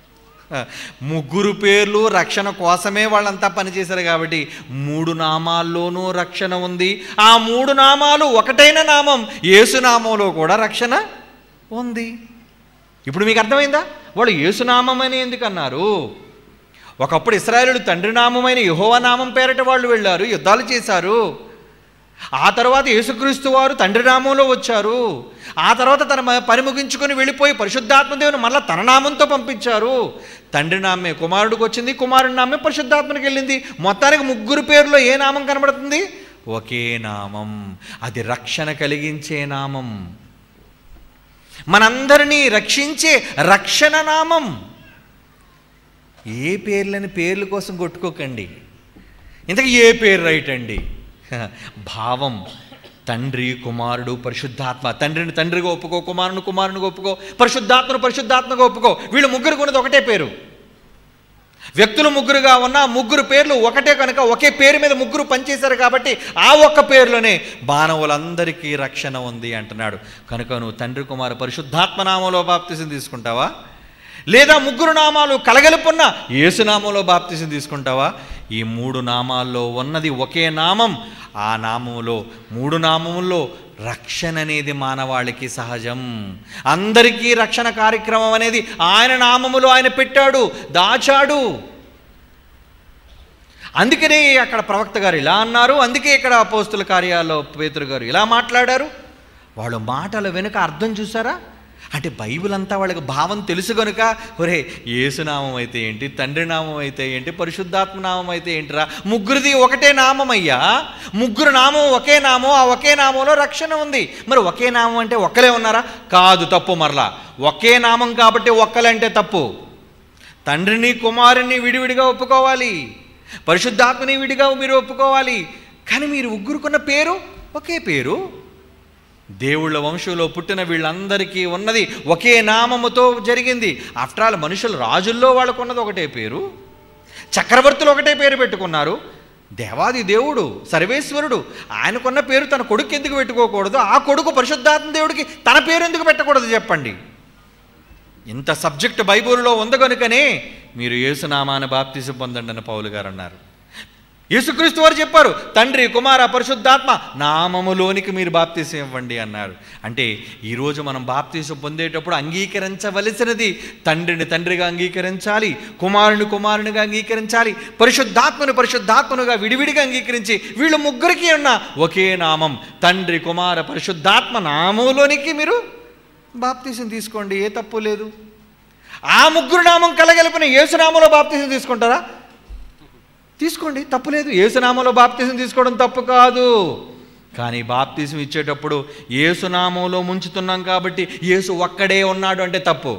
ముగ్గురు పేర్లు రక్షణ కోసమే వాళ్ళంతా పనిచేశారు కాబట్టి మూడు నామాల్లోనూ రక్షణ ఉంది ఆ మూడు నామాలు ఒకటైన నామం యేసునామంలో కూడా రక్షణ ఉంది ఇప్పుడు మీకు అర్థమైందా వాళ్ళు యేసునామం అని ఎందుకు అన్నారు ఒకప్పుడు ఇస్రాయేలుడు తండ్రి నామమైన యెహోవా నామం పేరట వాళ్ళు వెళ్ళారు యుద్ధాలు చేశారు ఆ తర్వాత యేసుక్రీస్తు వారు తండ్రి నామంలో వచ్చారు ఆ తర్వాత తన మ- పని ముగించుకొని వెళ్ళిపోయి పరిశుద్ధాత్మదేవుని మళ్ళీ తన నామంతో పంపించారు తండ్రి నామే కుమారుడికి వచ్చింది కుమారుడి నామే పరిశుద్ధాత్మనికి వెళ్ళింది మొత్తానికి ముగ్గురు పేర్లో ఏ నామం కనబడుతుంది ఒకే నామం అది రక్షణ కలిగించే నామం మనందరినీ రక్షించే రక్షణ నామం ఏ పేర్లని పేర్ల కోసం కొట్టుకోకండి ఇంతకీ ఏ పేరు రైట్ అండి హ, భావం తండ్రి కుమారుడు పరిశుద్ధాత్మ తండ్రిని తండ్రిగా ఒప్పుకో కుమారుని కుమారునిగా ఒప్పుకో పరిశుద్ధాత్మను పరిశుద్ధాత్మగా ఒప్పుకో వీళ్ళు ముగ్గురు ఉన్నది ఒకటే పేరు వ్యక్తులు ముగ్గురుగా ఉన్న ముగ్గురు పేర్లు ఒకటే కనుక ఒకే పేరు మీద ముగ్గురు పనిచేశారు కాబట్టి ఆ ఒక్క పేరులోనే మానవులందరికీ రక్షణ ఉంది అంటున్నాడు కనుక నువ్వు తండ్రి కుమార పరిశుద్ధాత్మ నామంలో బాప్తిసం తీసుకుంటావా లేదా ముగ్గురు నామాలు కలగలుపున్న యేసునామంలో బాప్తిసం తీసుకుంటావా ఈ మూడు నామాల్లో ఉన్నది ఒకే నామం ఆ నామములో మూడు నామముల్లో రక్షణ అనేది మానవాళికి సహజం అందరికీ రక్షణ కార్యక్రమం అనేది ఆయన నామములో ఆయన పెట్టాడు దాచాడు అందుకనే అక్కడ ప్రవక్త గారు ఇలా అన్నారు అందుకే ఇక్కడ అపోస్తుల కార్యాల్లో పేతురు గారు ఇలా మాట్లాడారు వాళ్ళ మాటల వెనుక అర్థం చూసారా అంటే బైబిల్ అంతా వాళ్ళకి భావం తెలుసు కనుక ఒరే యేసునామం అయితే ఏంటి తండ్రి నామం అయితే ఏంటి పరిశుద్ధాత్మ నామం అయితే ఏంటిరా ముగ్గురిది ఒకటే నామం అయ్యా ముగ్గురు నామం ఒకే నామం ఆ ఒకే నామంలో రక్షణ ఉంది మరి ఒకే నామం అంటే ఒక్కలే ఉన్నారా కాదు తప్పు మరలా ఒకే నామం కాబట్టి ఒక్కలంటే తప్పు తండ్రిని కుమారుని విడివిడిగా ఒప్పుకోవాలి పరిశుద్ధాత్మని విడిగా మీరు ఒప్పుకోవాలి కానీ మీరు ముగ్గురుకున్న పేరు ఒకే పేరు దేవుళ్ళ వంశంలో పుట్టిన వీళ్ళందరికీ ఉన్నది ఒకే నామముతో జరిగింది ఆఫ్టర్ ఆల్ మనుషులు రాజుల్లో వాళ్ళకున్నది ఒకటే పేరు చక్రవర్తులు ఒకటే పేరు పెట్టుకున్నారు దేవాది దేవుడు సర్వేశ్వరుడు ఆయనకున్న పేరు తన కొడుకు ఎందుకు పెట్టుకోకూడదు ఆ కొడుకు పరిశుద్ధాత్మ దేవుడికి తన పేరు ఎందుకు పెట్టకూడదు చెప్పండి ఇంత సబ్జెక్ట్ బైబిల్లో ఉంది కనుకనే మీరు యేసునామాన బాప్తిసం పొందండి అని పౌలు గారు అన్నారు యేసుక్రీస్తు వారు చెప్పారు తండ్రి కుమార పరిశుద్ధాత్మ నామములోనికి మీరు బాప్తీసం ఇవ్వండి అన్నారు అంటే ఈరోజు మనం బాప్తీసం పొందేటప్పుడు అంగీకరించవలసినది తండ్రిని తండ్రిగా అంగీకరించాలి కుమారుని కుమారునిగా అంగీకరించాలి పరిశుద్ధాత్మను పరిశుద్ధాత్మనుగా విడివిడిగా అంగీకరించి వీళ్ళు ముగ్గురికి ఉన్న ఒకే నామం తండ్రి కుమార పరిశుద్ధాత్మ నామంలోనికి మీరు బాప్తీసం తీసుకోండి ఏ తప్పు లేదు ఆ ముగ్గురు నామం కలగలిపిన యేసునామంలో బాప్తీసం తీసుకుంటారా తీసుకోండి తప్పు లేదు ఏసునామంలో బాప్తిజం తీసుకోవడం తప్పు కాదు కానీ బాప్తిజం ఇచ్చేటప్పుడు ఏసునామంలో ముంచుతున్నాం కాబట్టి యేసు ఒక్కడే ఉన్నాడు అంటే తప్పు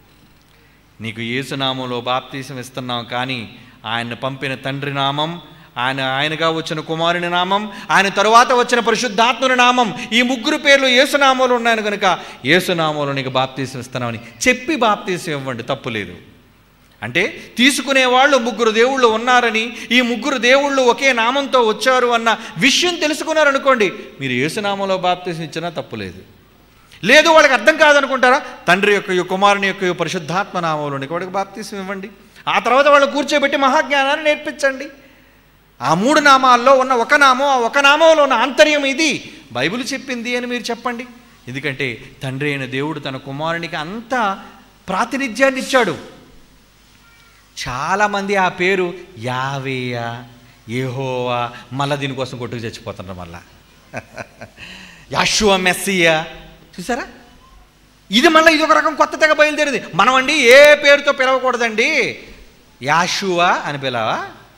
నీకు ఏసునామంలో బాప్తీసం ఇస్తున్నాం కానీ ఆయన పంపిన తండ్రి నామం ఆయన ఆయనగా వచ్చిన కుమారుని నామం ఆయన తరువాత వచ్చిన పరిశుద్ధాత్ముని నామం ఈ ముగ్గురు పేర్లు ఏసునామంలో ఉన్నాయని కనుక ఏసునామంలో నీకు బాప్తీసం ఇస్తున్నామని చెప్పి బాప్తీసం ఇవ్వండి తప్పు లేదు అంటే తీసుకునే వాళ్ళు ముగ్గురు దేవుళ్ళు ఉన్నారని ఈ ముగ్గురు దేవుళ్ళు ఒకే నామంతో వచ్చారు అన్న విషయం తెలుసుకున్నారనుకోండి మీరు ఏసునామంలో బాప్తీసం ఇచ్చినా తప్పులేదు లేదు వాళ్ళకి అర్థం కాదనుకుంటారా తండ్రి యొక్క ఈ కుమారుని యొక్క ఈ పరిశుద్ధాత్మ నామంలోనికి వాడికి బాప్తీసం ఇవ్వండి ఆ తర్వాత వాళ్ళు కూర్చోబెట్టి మహాజ్ఞానాన్ని నేర్పించండి ఆ మూడు నామాల్లో ఉన్న ఒక నామం ఆ ఒక నామంలో ఉన్న ఆంతర్యం ఇది బైబిల్ చెప్పింది అని మీరు చెప్పండి ఎందుకంటే తండ్రి అయిన దేవుడు తన కుమారునికి అంత ప్రాతినిధ్యాన్ని ఇచ్చాడు చాలామంది ఆ పేరు యావేయా ఏహోవా మళ్ళా దీనికోసం కొట్టుకు చచ్చిపోతున్నారు మళ్ళా యాషువా మెస్సియా చూసారా ఇది మళ్ళీ ఇది ఒక రకం కొత్త తెగ బయలుదేరింది మనం అండి ఏ పేరుతో పిలవకూడదండి యాషువా అని పిలవా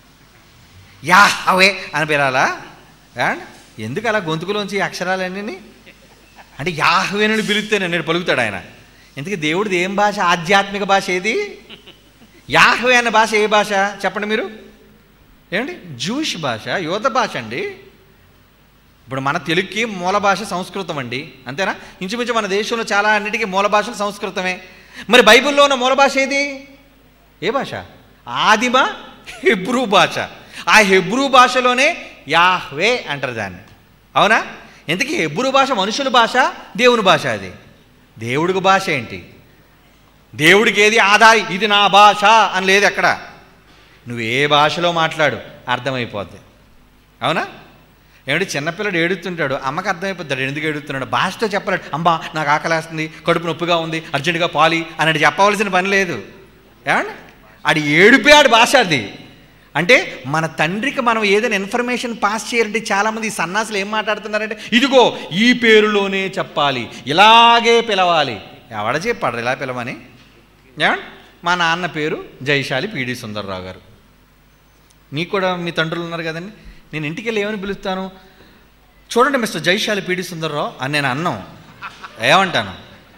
యాహవే అని పిలాలా అండ్ ఎందుకు అలా గొంతుకులోంచి ఈ అక్షరాలన్నీ అంటే యాహవేనని పిలిస్తే నేను పలుకుతాడు ఆయన ఇంతకీ దేవుడిది ఏం భాష ఆధ్యాత్మిక భాష ఏది యాహవే అన్న భాష ఏ భాష చెప్పండి మీరు ఏమండి జూష్ భాష యువత భాష అండి ఇప్పుడు మన తెలుగుకి మూల భాష సంస్కృతం అండి అంతేనా ఇంచుమించు మన దేశంలో చాలా అన్నిటికీ మూల భాషలు సంస్కృతమే మరి బైబిల్లో ఉన్న మూల భాష ఏది ఏ భాష ఆదిమ హెబ్రూ భాష ఆ హెబ్రూ భాషలోనే యాహ్వే అంటారు దాన్ని అవునా ఇంతకీ హెబ్రూ భాష మనుషుల భాష దేవుని భాష అది దేవుడికి భాష ఏంటి దేవుడికి ఏది ఆధారి ఇది నా భాష అని లేదు ఎక్కడ నువ్వు ఏ భాషలో మాట్లాడు అర్థమైపోద్ది అవునా ఏమిటి చిన్నపిల్లడు ఏడుతుంటాడు అమ్మకి అర్థమైపోతాడు ఎందుకు ఏడుతున్నాడు భాషతో చెప్పలేడు అమ్మా నాకు ఆకలేస్తుంది కడుపు నొప్పిగా ఉంది అర్జెంటుగా పాలి అని చెప్పవలసిన పని లేదు ఏమండి ఆడి ఏడిపే ఆడి భాష అది అంటే మన తండ్రికి మనం ఏదైనా ఇన్ఫర్మేషన్ పాస్ చేయాలంటే చాలామంది ఈ సన్నాసులు ఏం మాట్లాడుతున్నారంటే ఇదిగో ఈ పేరులోనే చెప్పాలి ఇలాగే పిలవాలి ఎవడ చెప్పాడు ఇలా పిలవని ఏమండి మా నాన్న పేరు జైశాలి పీడి సుందర్రావు గారు నీకు కూడా మీ తండ్రులు ఉన్నారు కదండి నేను ఇంటికి వెళ్ళి ఏమని పిలుస్తాను చూడండి మిస్టర్ జైశాలి పీడి సుందర్రావు అని నేను అన్నాం ఏమంటాను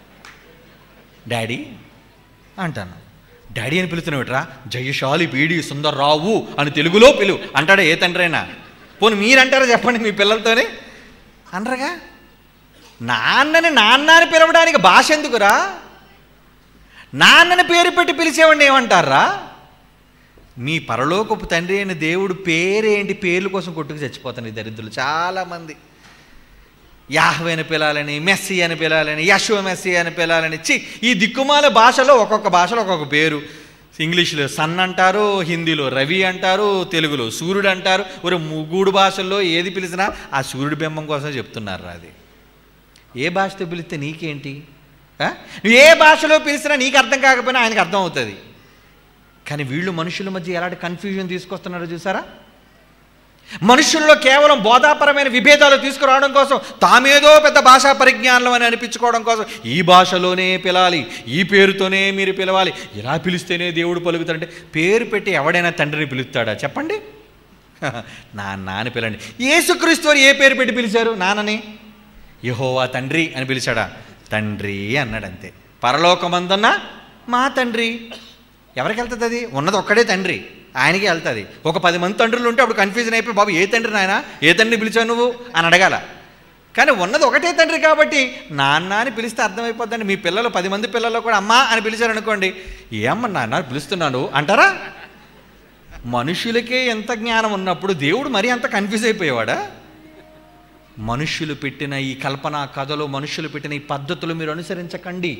డాడీ అంటాను డాడీ అని పిలుతున్నావుట్రా జయశాలి పీడి సుందర్రావు అని తెలుగులో పిలువు అంటాడా ఏ తండ్రి అయినా పోనీ మీరంటారా చెప్పండి మీ పిల్లలతోనే అనరుగా నాన్నని నాన్న అని పిలవడానికి భాష ఎందుకురా నాన్నని పేరు పెట్టి పిలిచేవాడిని ఏమంటారా మీ పరలోకపు తండ్రి అయిన దేవుడు పేరేంటి పేర్ల కోసం కొట్టుకు చచ్చిపోతాను ఈ దరిద్రులు చాలామంది యాహ్వే అని పిలాలని మెస్సీ అని పిలాలని యశో మెస్సీ అని పిలాలని చి ఈ దిక్కుమాల భాషలో ఒక్కొక్క భాషలో ఒక్కొక్క పేరు ఇంగ్లీష్లో సన్ అంటారు హిందీలో రవి అంటారు తెలుగులో సూర్యుడు అంటారు ఒక ముగ్గుడు భాషల్లో ఏది పిలిచినా ఆ సూర్యుడి బింబం కోసం చెప్తున్నారు అది ఏ భాషతో పిలిస్తే నీకేంటి ఆ? నువ్వు ఏ భాషలో పిలిచినా నీకు అర్థం కాకపోయినా ఆయనకు అర్థం అవుతుంది కానీ వీళ్ళు మనుషుల మధ్య ఎలాంటి కన్ఫ్యూజన్ తీసుకొస్తున్నారో చూసారా మనుషుల్లో కేవలం బోధాపరమైన విభేదాలు తీసుకురావడం కోసం తామేదో పెద్ద భాషా పరిజ్ఞానం అని అనిపించుకోవడం కోసం ఈ భాషలోనే పిలాలి ఈ పేరుతోనే మీరు పిలవాలి ఇలా పిలిస్తేనే దేవుడు పలుకుతాడంటే పేరు పెట్టి ఎవడైనా తండ్రిని పిలుస్తాడా చెప్పండి నాన్న అని పిలండి యేసుక్రీస్తు వారు ఏ పేరు పెట్టి పిలిచారు నాన్నని యహోవా తండ్రి అని పిలిచాడా తండ్రి అన్నాడు అంతే పరలోకమందన్న మా తండ్రి ఎవరికి వెళ్తుంది అది ఉన్నది ఒక్కడే తండ్రి ఆయనకే వెళ్తుంది ఒక పది మంది తండ్రులు ఉంటే అప్పుడు కన్ఫ్యూజన్ అయిపోయి బాబు ఏ తండ్రి నాయన ఏ తండ్రిని పిలిచావు నువ్వు అని అడగాల కానీ ఉన్నది ఒకటే తండ్రి కాబట్టి నాన్న అని పిలిస్తే అర్థమైపోద్దండి మీ పిల్లలు పది మంది పిల్లలు కూడా అమ్మ అని పిలిచారు అనుకోండి ఏమన్నా నాన్న పిలుస్తున్నాను అంటారా మనుషులకే ఎంత జ్ఞానం ఉన్నప్పుడు దేవుడు మరీ అంత కన్ఫ్యూజ్ అయిపోయేవాడా మనుష్యులు పెట్టిన ఈ కల్పన కథలు మనుషులు పెట్టిన ఈ పద్ధతులు మీరు అనుసరించకండి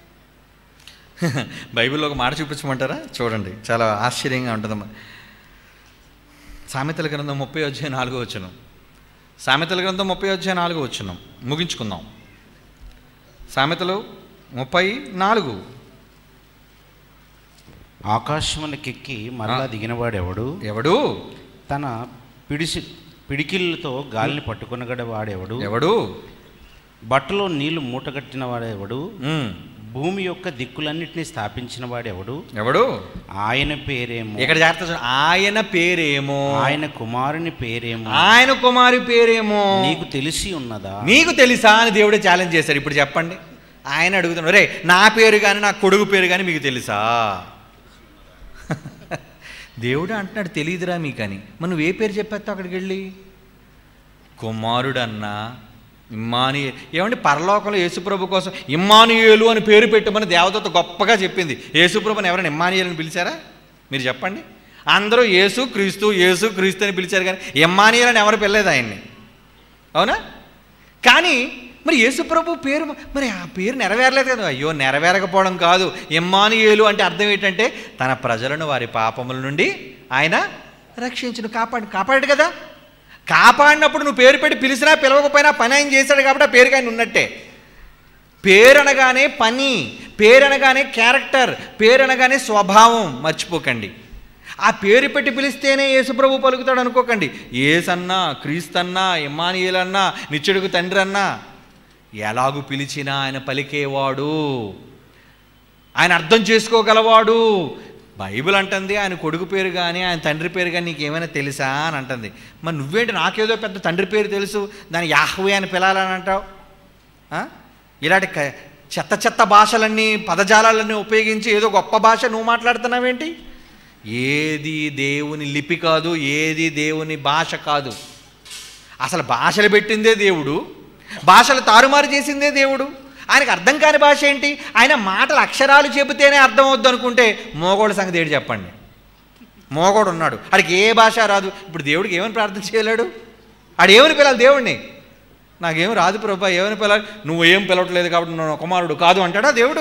బైబిల్లో ఒక మాట చూపించమంటారా చూడండి చాలా ఆశ్చర్యంగా ఉంటుందమ్మా సామెతల గ్రంథం ముప్పై వచ్చే నాలుగో వచ్చును సామెతల గ్రంథం ముప్పై వచ్చే నాలుగో వచ్చును ముగించుకుందాం సామెతలు ముప్పై నాలుగు ఆకాశమునకెక్కి మరలా దిగినవాడెవడు ఎవడు తన పిడిసి పిడికిళ్ళతో గాలిని పట్టుకునగడ వాడెవడు ఎవడు బట్టలో నీళ్లు మూటగట్టిన వాడెవడు ఉమ్, భూమి యొక్క దిక్కులన్నిటినీ స్థాపించిన వాడెవడు ఎవడు ఆయన పేరేమో ఇక్కడ జాగ్రత్త చూడండి. ఆయన పేరేమో ఆయన కుమారుని పేరేమో ఆయన కుమారి పేరేమో నీకు తెలిసి ఉన్నదా నీకు తెలుసా అని దేవుడే ఛాలెంజ్ చేశారు ఇప్పుడు చెప్పండి ఆయన అడుగుతున్నారు రే నా పేరు కానీ నా కొడుకు పేరు కానీ మీకు తెలుసా దేవుడు అంటున్నాడు తెలియదురా మీకని మరి నువ్వు ఏ పేరు చెప్పేస్తావు అక్కడికి వెళ్ళి కుమారుడన్నా ఇమ్మాని ఏమండి పరలోకంలో యేసుప్రభు కోసం ఇమ్మానుయేలు అని పేరు పెట్టమని దేవదత్త గొప్పగా చెప్పింది యేసుప్రభుని ఎవరైనా ఇమ్మానుయేలు అని పిలిచారా మీరు చెప్పండి అందరూ యేసు క్రీస్తు యేసు క్రీస్తు అని పిలిచారు కానీ ఇమ్మానుయేలు అని ఎవరు పిల్లలేదు ఆయన్ని అవునా కానీ మరి యేసుప్రభు పేరు మరి ఆ పేరు నెరవేరలేదు కదా అయ్యో నెరవేరకపోవడం కాదు ఇమ్మానుయేలు అంటే అర్థం ఏంటంటే తన ప్రజలను వారి పాపముల నుండి ఆయన రక్షించును కాపాడు కాపాడు కదా కాపాడినప్పుడు నువ్వు పేరు పెట్టి పిలిచినా పిలవకపోయినా పని ఆయన చేశాడు కాబట్టి ఆ పేరుకి ఆయన ఉన్నట్టే పేరు అనగానే పని పేరు అనగానే క్యారెక్టర్ పేరు అనగానే స్వభావం మర్చిపోకండి ఆ పేరు పెట్టి పిలిస్తేనే యేసుప్రభు పలుకుతాడు అనుకోకండి ఏసన్నా క్రీస్తన్నా ఇమ్మానియేలన్నా నిత్యుడికి తండ్రి అన్నా ఎలాగు పిలిచినా ఆయన పలికేవాడు ఆయన అర్థం చేసుకోగలవాడు బైబిల్ అంటుంది ఆయన కొడుకు పేరు కానీ ఆయన తండ్రి పేరు కానీ నీకు ఏమైనా తెలుసా అని అంటుంది మరి నువ్వేంటి నాకేదో పెద్ద తండ్రి పేరు తెలుసు దాన్ని యాహ్వే అని పిలాలని అంటావు ఆ? ఇలాంటి క- చెత్త చెత్త భాషలన్నీ పదజాలాలన్నీ ఉపయోగించి ఏదో గొప్ప భాష నువ్వు మాట్లాడుతున్నావేంటి ఏది దేవుని లిపి కాదు ఏది దేవుని భాష కాదు అసలు భాషలు పెట్టిందే దేవుడు భాషలు తారుమారు చేసిందే దేవుడు ఆయనకు అర్థం కాని భాష ఏంటి ఆయన మాటలు అక్షరాలు చెబితేనే అర్థం అవుద్దు అనుకుంటే మోగోడు సంగతి ఏంటి చెప్పండి మోగోడు ఉన్నాడు ఆడికి ఏ భాష రాదు ఇప్పుడు దేవుడికి ఏమని ప్రార్థన చేయలేడు ఆడు ఏమని పిలాలి దేవుడిని నాకేం రాదు ప్రభా ఏమని పిలాలి నువ్వు ఏం పిలవట్లేదు కాబట్టి నువ్వు నా కుమారుడు కాదు అంటాడా దేవుడు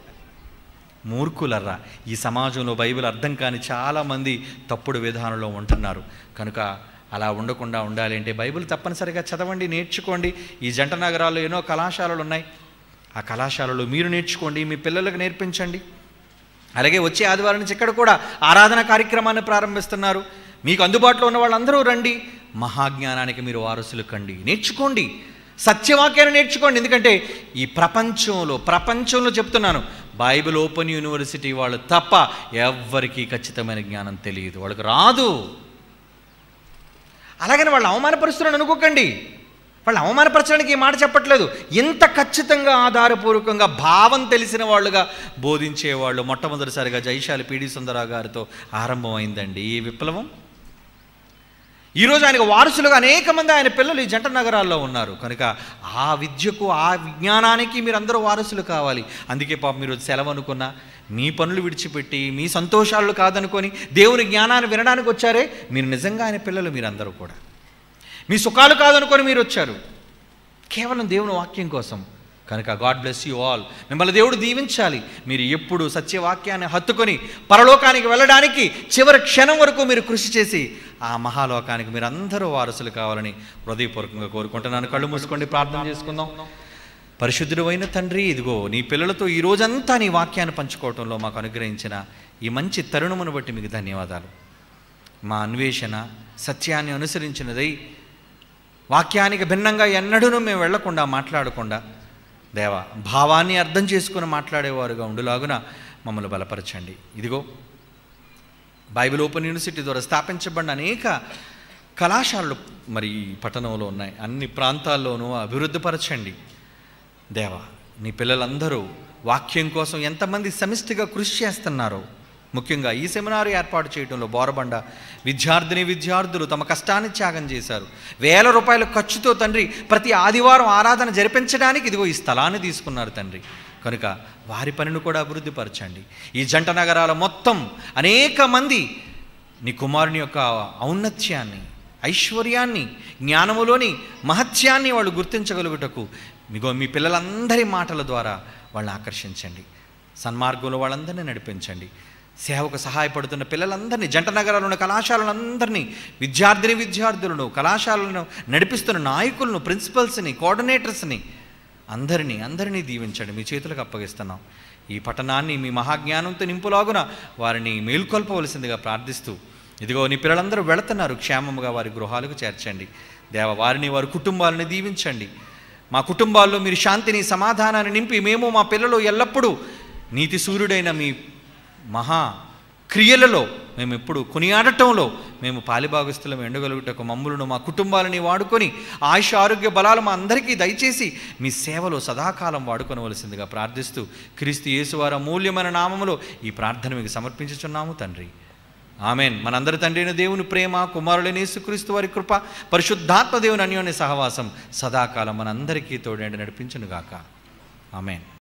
మూర్ఖులర్రా ఈ సమాజంలో బైబిల్ అర్థం కాని చాలామంది తప్పుడు విధానంలో ఉంటున్నారు కనుక అలా ఉండకుండా ఉండాలి అంటే బైబిల్ తప్పనిసరిగా చదవండి నేర్చుకోండి ఈ జంట నగరాల్లో ఎన్నో కళాశాలలు ఉన్నాయి ఆ కళాశాలలో మీరు నేర్చుకోండి మీ పిల్లలకు నేర్పించండి అలాగే వచ్చే ఆదివారం నుంచి ఇక్కడ కూడా ఆరాధన కార్యక్రమాన్ని ప్రారంభిస్తున్నారు మీకు అందుబాటులో ఉన్న వాళ్ళందరూ రండి మహాజ్ఞానానికి మీరు వారసులు కండి నేర్చుకోండి సత్యవాక్యాన్ని నేర్చుకోండి ఎందుకంటే ఈ ప్రపంచంలో ప్రపంచంలో చెప్తున్నాను బైబిల్ ఓపెన్ యూనివర్సిటీ వాళ్ళు తప్ప ఎవ్వరికీ ఖచ్చితమైన జ్ఞానం తెలియదు వాళ్ళకి రాదు అలాగని వాళ్ళు అవమానపరుస్తున్నాను అనుకోకండి వాళ్ళు అవమానపరచడానికి ఈ మాట చెప్పట్లేదు ఎంత ఖచ్చితంగా ఆధారపూర్వకంగా భావం తెలిసిన వాళ్ళుగా బోధించేవాళ్ళు మొట్టమొదటిసారిగా జైశాలి పీడి సుందరరావు గారితో ఆరంభమైందండి ఈ విప్లవం ఈరోజు ఆయనకు వారసులుగా అనేక మంది ఆయన పిల్లలు ఈ జంట నగరాల్లో ఉన్నారు కనుక ఆ విద్యకు ఆ విజ్ఞానానికి మీరందరూ వారసులు కావాలి అందుకే పాపం మీరు సెలవు అనుకున్నా మీ పనులు విడిచిపెట్టి మీ సంతోషాలు కాదనుకొని దేవుని జ్ఞానాన్ని వినడానికి వచ్చారే మీరు నిజంగా ఆయన పిల్లలు మీరందరూ కూడా మీ సుఖాలు కాదనుకొని మీరు వచ్చారు కేవలం దేవుని వాక్యం కోసం కనుక గాడ్ బ్లెస్ యూ ఆల్ మిమ్మల్ని దేవుడు దీవించాలి మీరు ఎప్పుడు సత్యవాక్యాన్ని హత్తుకొని పరలోకానికి వెళ్ళడానికి చివరి క్షణం వరకు మీరు కృషి చేసి ఆ మహాలోకానికి మీరు అందరూ వారసులు కావాలని హృదయపూర్వకంగా కోరుకుంటున్నాను కళ్ళు మూసుకోండి ప్రార్థన చేసుకుందాం పరిశుద్ధుడు అయిన తండ్రి ఇదిగో నీ పిల్లలతో ఈ రోజంతా నీ వాక్యాన్ని పంచుకోవటంలో మాకు అనుగ్రహించిన ఈ మంచి తరుణమును బట్టి మీకు ధన్యవాదాలు మా అన్వేషణ సత్యాన్ని అనుసరించినదై వాక్యానికి భిన్నంగా ఎన్నడూనూ మేము వెళ్లకుండా మాట్లాడకుండా దేవా భావాన్ని అర్థం చేసుకుని మాట్లాడేవారుగా ఉండులాగున మమ్మల్ని బలపరచండి ఇదిగో బైబిల్ ఓపెన్ యూనివర్సిటీ ద్వారా స్థాపించబడిన అనేక కళాశాలలు మరి ఈ పట్టణంలో ఉన్నాయి అన్ని ప్రాంతాల్లోనూ అభివృద్ధిపరచండి దేవా నీ పిల్లలందరూ వాక్యం కోసం ఎంతమంది సమిష్టిగా కృషి చేస్తున్నారో ముఖ్యంగా ఈ సెమినార్ ఏర్పాటు చేయడంలో బోరబండ విద్యార్థిని విద్యార్థులు తమ కష్టాన్ని త్యాగం చేశారు వేల రూపాయల ఖర్చుతో తండ్రి ప్రతి ఆదివారం ఆరాధన జరిపించడానికి ఇదిగో ఈ స్థలాన్ని తీసుకున్నారు తండ్రి కనుక వారి పనిని కూడా అభివృద్ధిపరచండి ఈ జంట నగరాల మొత్తం అనేక మంది నీ కుమారుని యొక్క ఔన్నత్యాన్ని ఐశ్వర్యాన్ని జ్ఞానములోని మహత్యాన్ని వాళ్ళు గుర్తించగలుగుటకు మీగో మీ పిల్లలందరి మాటల ద్వారా వాళ్ళని ఆకర్షించండి సన్మార్గంలో వాళ్ళందరినీ నడిపించండి సేవకు సహాయపడుతున్న పిల్లలందరినీ జంట నగరాలు ఉన్న కళాశాలలందరినీ విద్యార్థిని విద్యార్థులను కళాశాలను నడిపిస్తున్న నాయకులను ప్రిన్సిపల్స్ని కోఆర్డినేటర్స్ని అందరినీ అందరినీ దీవించండి మీ చేతులకు అప్పగిస్తున్నాం ఈ పట్టణాన్ని మీ మహాజ్ఞానంతో నింపులాగున వారిని మేల్కొల్పవలసిందిగా ప్రార్థిస్తూ ఇదిగో నీ పిల్లలందరూ వెళుతున్నారు క్షేమముగా వారి గృహాలకు చేర్చండి దేవ వారిని వారి కుటుంబాలను దీవించండి మా కుటుంబాల్లో మీరు శాంతిని సమాధానాన్ని నింపి మేము మా పిల్లలు ఎల్లప్పుడూ నీతి సూర్యుడైన మీ మహా క్రియలలో మేము ఎప్పుడు కొనియాడటంలో మేము పాలిభాగస్తులం ఎండగలుగుటకు మమ్ములను మా కుటుంబాలని వాడుకొని ఆయుష ఆరోగ్య బలాలు మా అందరికీ దయచేసి మీ సేవలో సదాకాలం వాడుకొనవలసిందిగా ప్రార్థిస్తూ క్రీస్తు యేసువారి అమూల్యమైన నామములో ఈ ప్రార్థన మీకు సమర్పించుచున్నాము తండ్రి ఆమెన్ మనందరి తండ్రి అయిన దేవుని ప్రేమ కుమారుడైన యేసుక్రీస్తు వారి కృప పరిశుద్ధాత్మ దేవుని అన్యోన్య సహవాసం సదాకాలం మనందరికీ తోడండి నడిపించునుగాక ఆమెన్